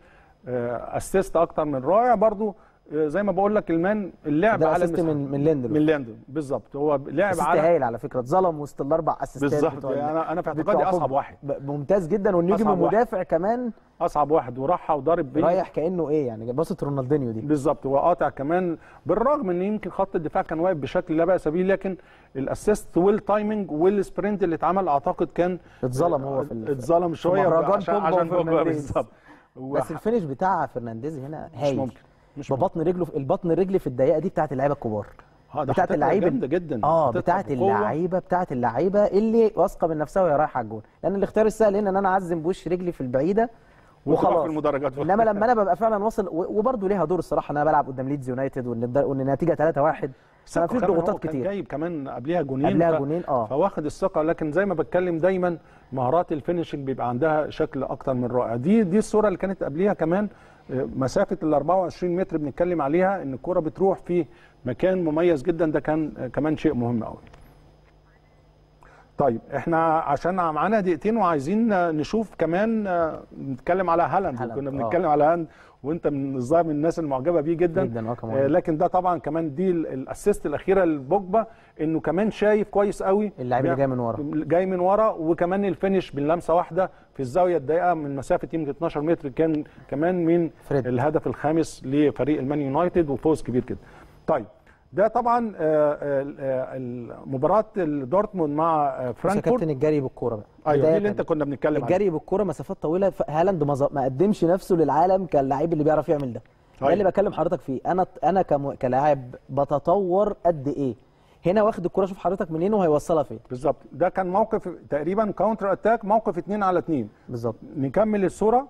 اسيست اكتر من رائع برضو آه، زي ما بقول لك المان اللعب ده على اسيست المساحة. من من ليندلوف من لاندون بالظبط هو لعب اسيست على هايل على فكره اتظلم وسط الاربع اسيستات بالظبط بتوع ال- يعني انا انا في بتوع اعتقادي اصعب بوجبا. واحد ب- ممتاز جدا والنجم أصعب واحد. المدافع كمان اصعب واحد وراحها وضارب بيه رايح كانه ايه يعني باصه رونالدينيو دي بالظبط وقاطع كمان بالرغم ان يمكن خط الدفاع كان واقف بشكل لا باس به لكن الاسيست والتايمنج والسبرنت اللي اتعمل اعتقد كان اتظلم هو في ال- اتظلم شويه مهرجان عشان بوجبا عشان بوجبا وفرنانديز. بالظبط بس الفينش بتاع فرنانديز هنا مش هايل ممكن مش ممكن ببطن رجله البطن الرجل في الدقيقه دي بتاعت اللعيبه الكبار اه ده بتاعت حاططها اللعيبه جامده جدا اه حاططها بتاعت بقوة. اللعيبه بتاعت اللعيبه اللي واثقه من نفسها وهي رايحه على الجون لان الاختيار السهل هنا ان انا اعزم بوش رجلي في البعيده وتروح وخلاص في المدرجات انما لما انا ببقى فعلا واصل و- وبرضه ليها دور الصراحه ان انا بلعب قدام ليدز يونايتد وان الد- وان النتيجه 3-1 فما فيش كمان هو ضغوطات كان كتير جايب كمان قبلها جونين قبلها ف- جونين اه فواخد الثقه لكن زي ما بتكلم دايما مهارات الفينشنج بيبقى عندها شكل اكتر من رائع دي دي الصوره اللي كانت قبليها كمان آه، مسافه ال 24 متر بنتكلم عليها ان الكره بتروح في مكان مميز جدا ده كان آه، كمان شيء مهم قوي طيب احنا عشان معانا دقيقتين وعايزين آه، نشوف كمان آه، نتكلم على هالاند هالاند، كنا آه. بنتكلم على هالاند وانت من الظاهر من الناس المعجبه بيه جدا جدا اه كمان آه، لكن ده طبعا كمان دي ال- الاسيست الاخيره لبوجبا انه كمان شايف كويس قوي اللاعب اللي بيع- جاي من ورا جاي من ورا وكمان الفينش من لمسه واحده في الزاويه الضيقه من مسافه يمكن 12 متر كان كمان من فريد. الهدف الخامس لفريق المان يونايتد وفوز كبير جدا. طيب ده طبعا آه، آه، آه، مباراه دورتموند مع آه، بص يا فرانكفورت كابتن الجري بالكوره بقى ايوه دي اللي بداية انت كنا بنتكلم عنها الجري بالكوره مسافات طويله ف- هالاند ما ز- ما قدمش نفسه للعالم كاللعيب اللي بيعرف يعمل ده طيب. ده اللي بكلم حضرتك فيه انا انا كم... كلاعب بتطور قد ايه هنا واخد الكوره شوف حضرتك منين وهيوصلها فين بالظبط ده كان موقف تقريبا كاونتر اتاك موقف 2 على 2 بالظبط نكمل الصوره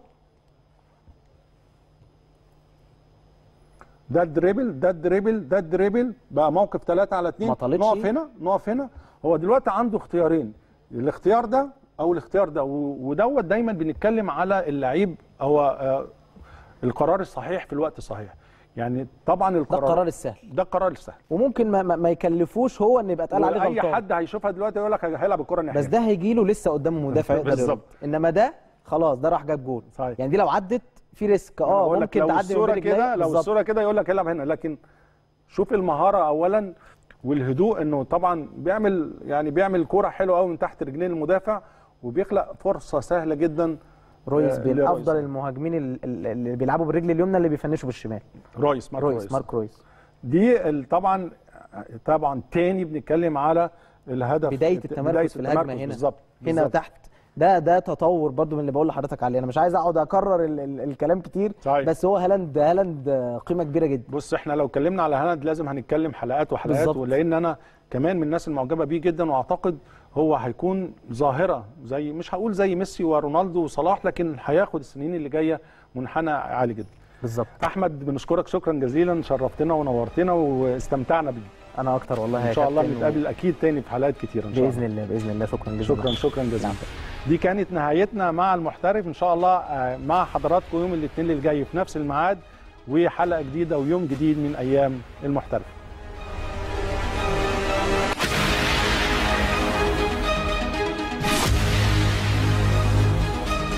ده الدريبل ده الدريبل ده الدريبل بقى موقف 3 على 2 ما طالتش. نقف هنا نقف هنا هو دلوقتي عنده اختيارين الاختيار ده او الاختيار ده و- ودوت دايما بنتكلم على اللعيب هو آه، القرار الصحيح في الوقت الصحيح يعني طبعا ده القرار القرار السهل ده القرار السهل وممكن ما, ما, ما يكلفوش هو ان يبقى اتقال عليه اي غلطان حد هيشوفها دلوقتي يقول لك هيلعب الكره بس ناحيه ده هيجي له لسه قدامه مدافع يقدر بالظبط. يرد انما ده خلاص ده راح جاب جول صحيح. يعني دي لو عدت في ريسك أنا اه بقول لك ممكن لو تعدي من الصوره بين كده رجليه لو بالظبط. الصوره كده يقول لك العب هنا لكن شوف المهاره اولا والهدوء انه طبعا بيعمل يعني بيعمل كوره حلوه قوي من تحت رجلين المدافع وبيخلق فرصه سهله جدا رويس آه، بين لرويس. افضل المهاجمين ال- ال- اللي بيلعبوا بالرجل اليمنى اللي بيفنشوا بالشمال رويس مارك رويس رويس, مارك رويس دي ال- طبعا طبعا تاني بنتكلم على الهدف بدايه الت- التمركز بداية في الهجمه التمركز هنا بالظبط هنا بالظبط. تحت ده ده تطور برضو من اللي بقول لحضرتك عليه انا مش عايز اقعد اكرر ال ال الكلام كتير صحيح. بس هو هالاند هالاند آه، قيمه كبيره جدا بص احنا لو اتكلمنا على هالاند لازم هنتكلم حلقات وحلقات بالظبط. ولان انا كمان من الناس المعجبه بيه جدا واعتقد هو هيكون ظاهره زي مش هقول زي ميسي ورونالدو وصلاح لكن هياخد السنين اللي جايه منحنى عالي جدا بالظبط احمد بنشكرك شكرا جزيلا شرفتنا ونورتنا واستمتعنا بيه انا اكتر والله يا ان شاء الله كابتن، نتقابل اكيد تاني في حلقات كتيره ان شاء الله باذن الله باذن الله شكرا جزيلا شكرا شكرا جزيلا دي كانت نهايتنا مع المحترف ان شاء الله آه، مع حضراتكم يوم الاثنين اللي جاي في نفس الميعاد وحلقه جديده ويوم جديد من ايام المحترف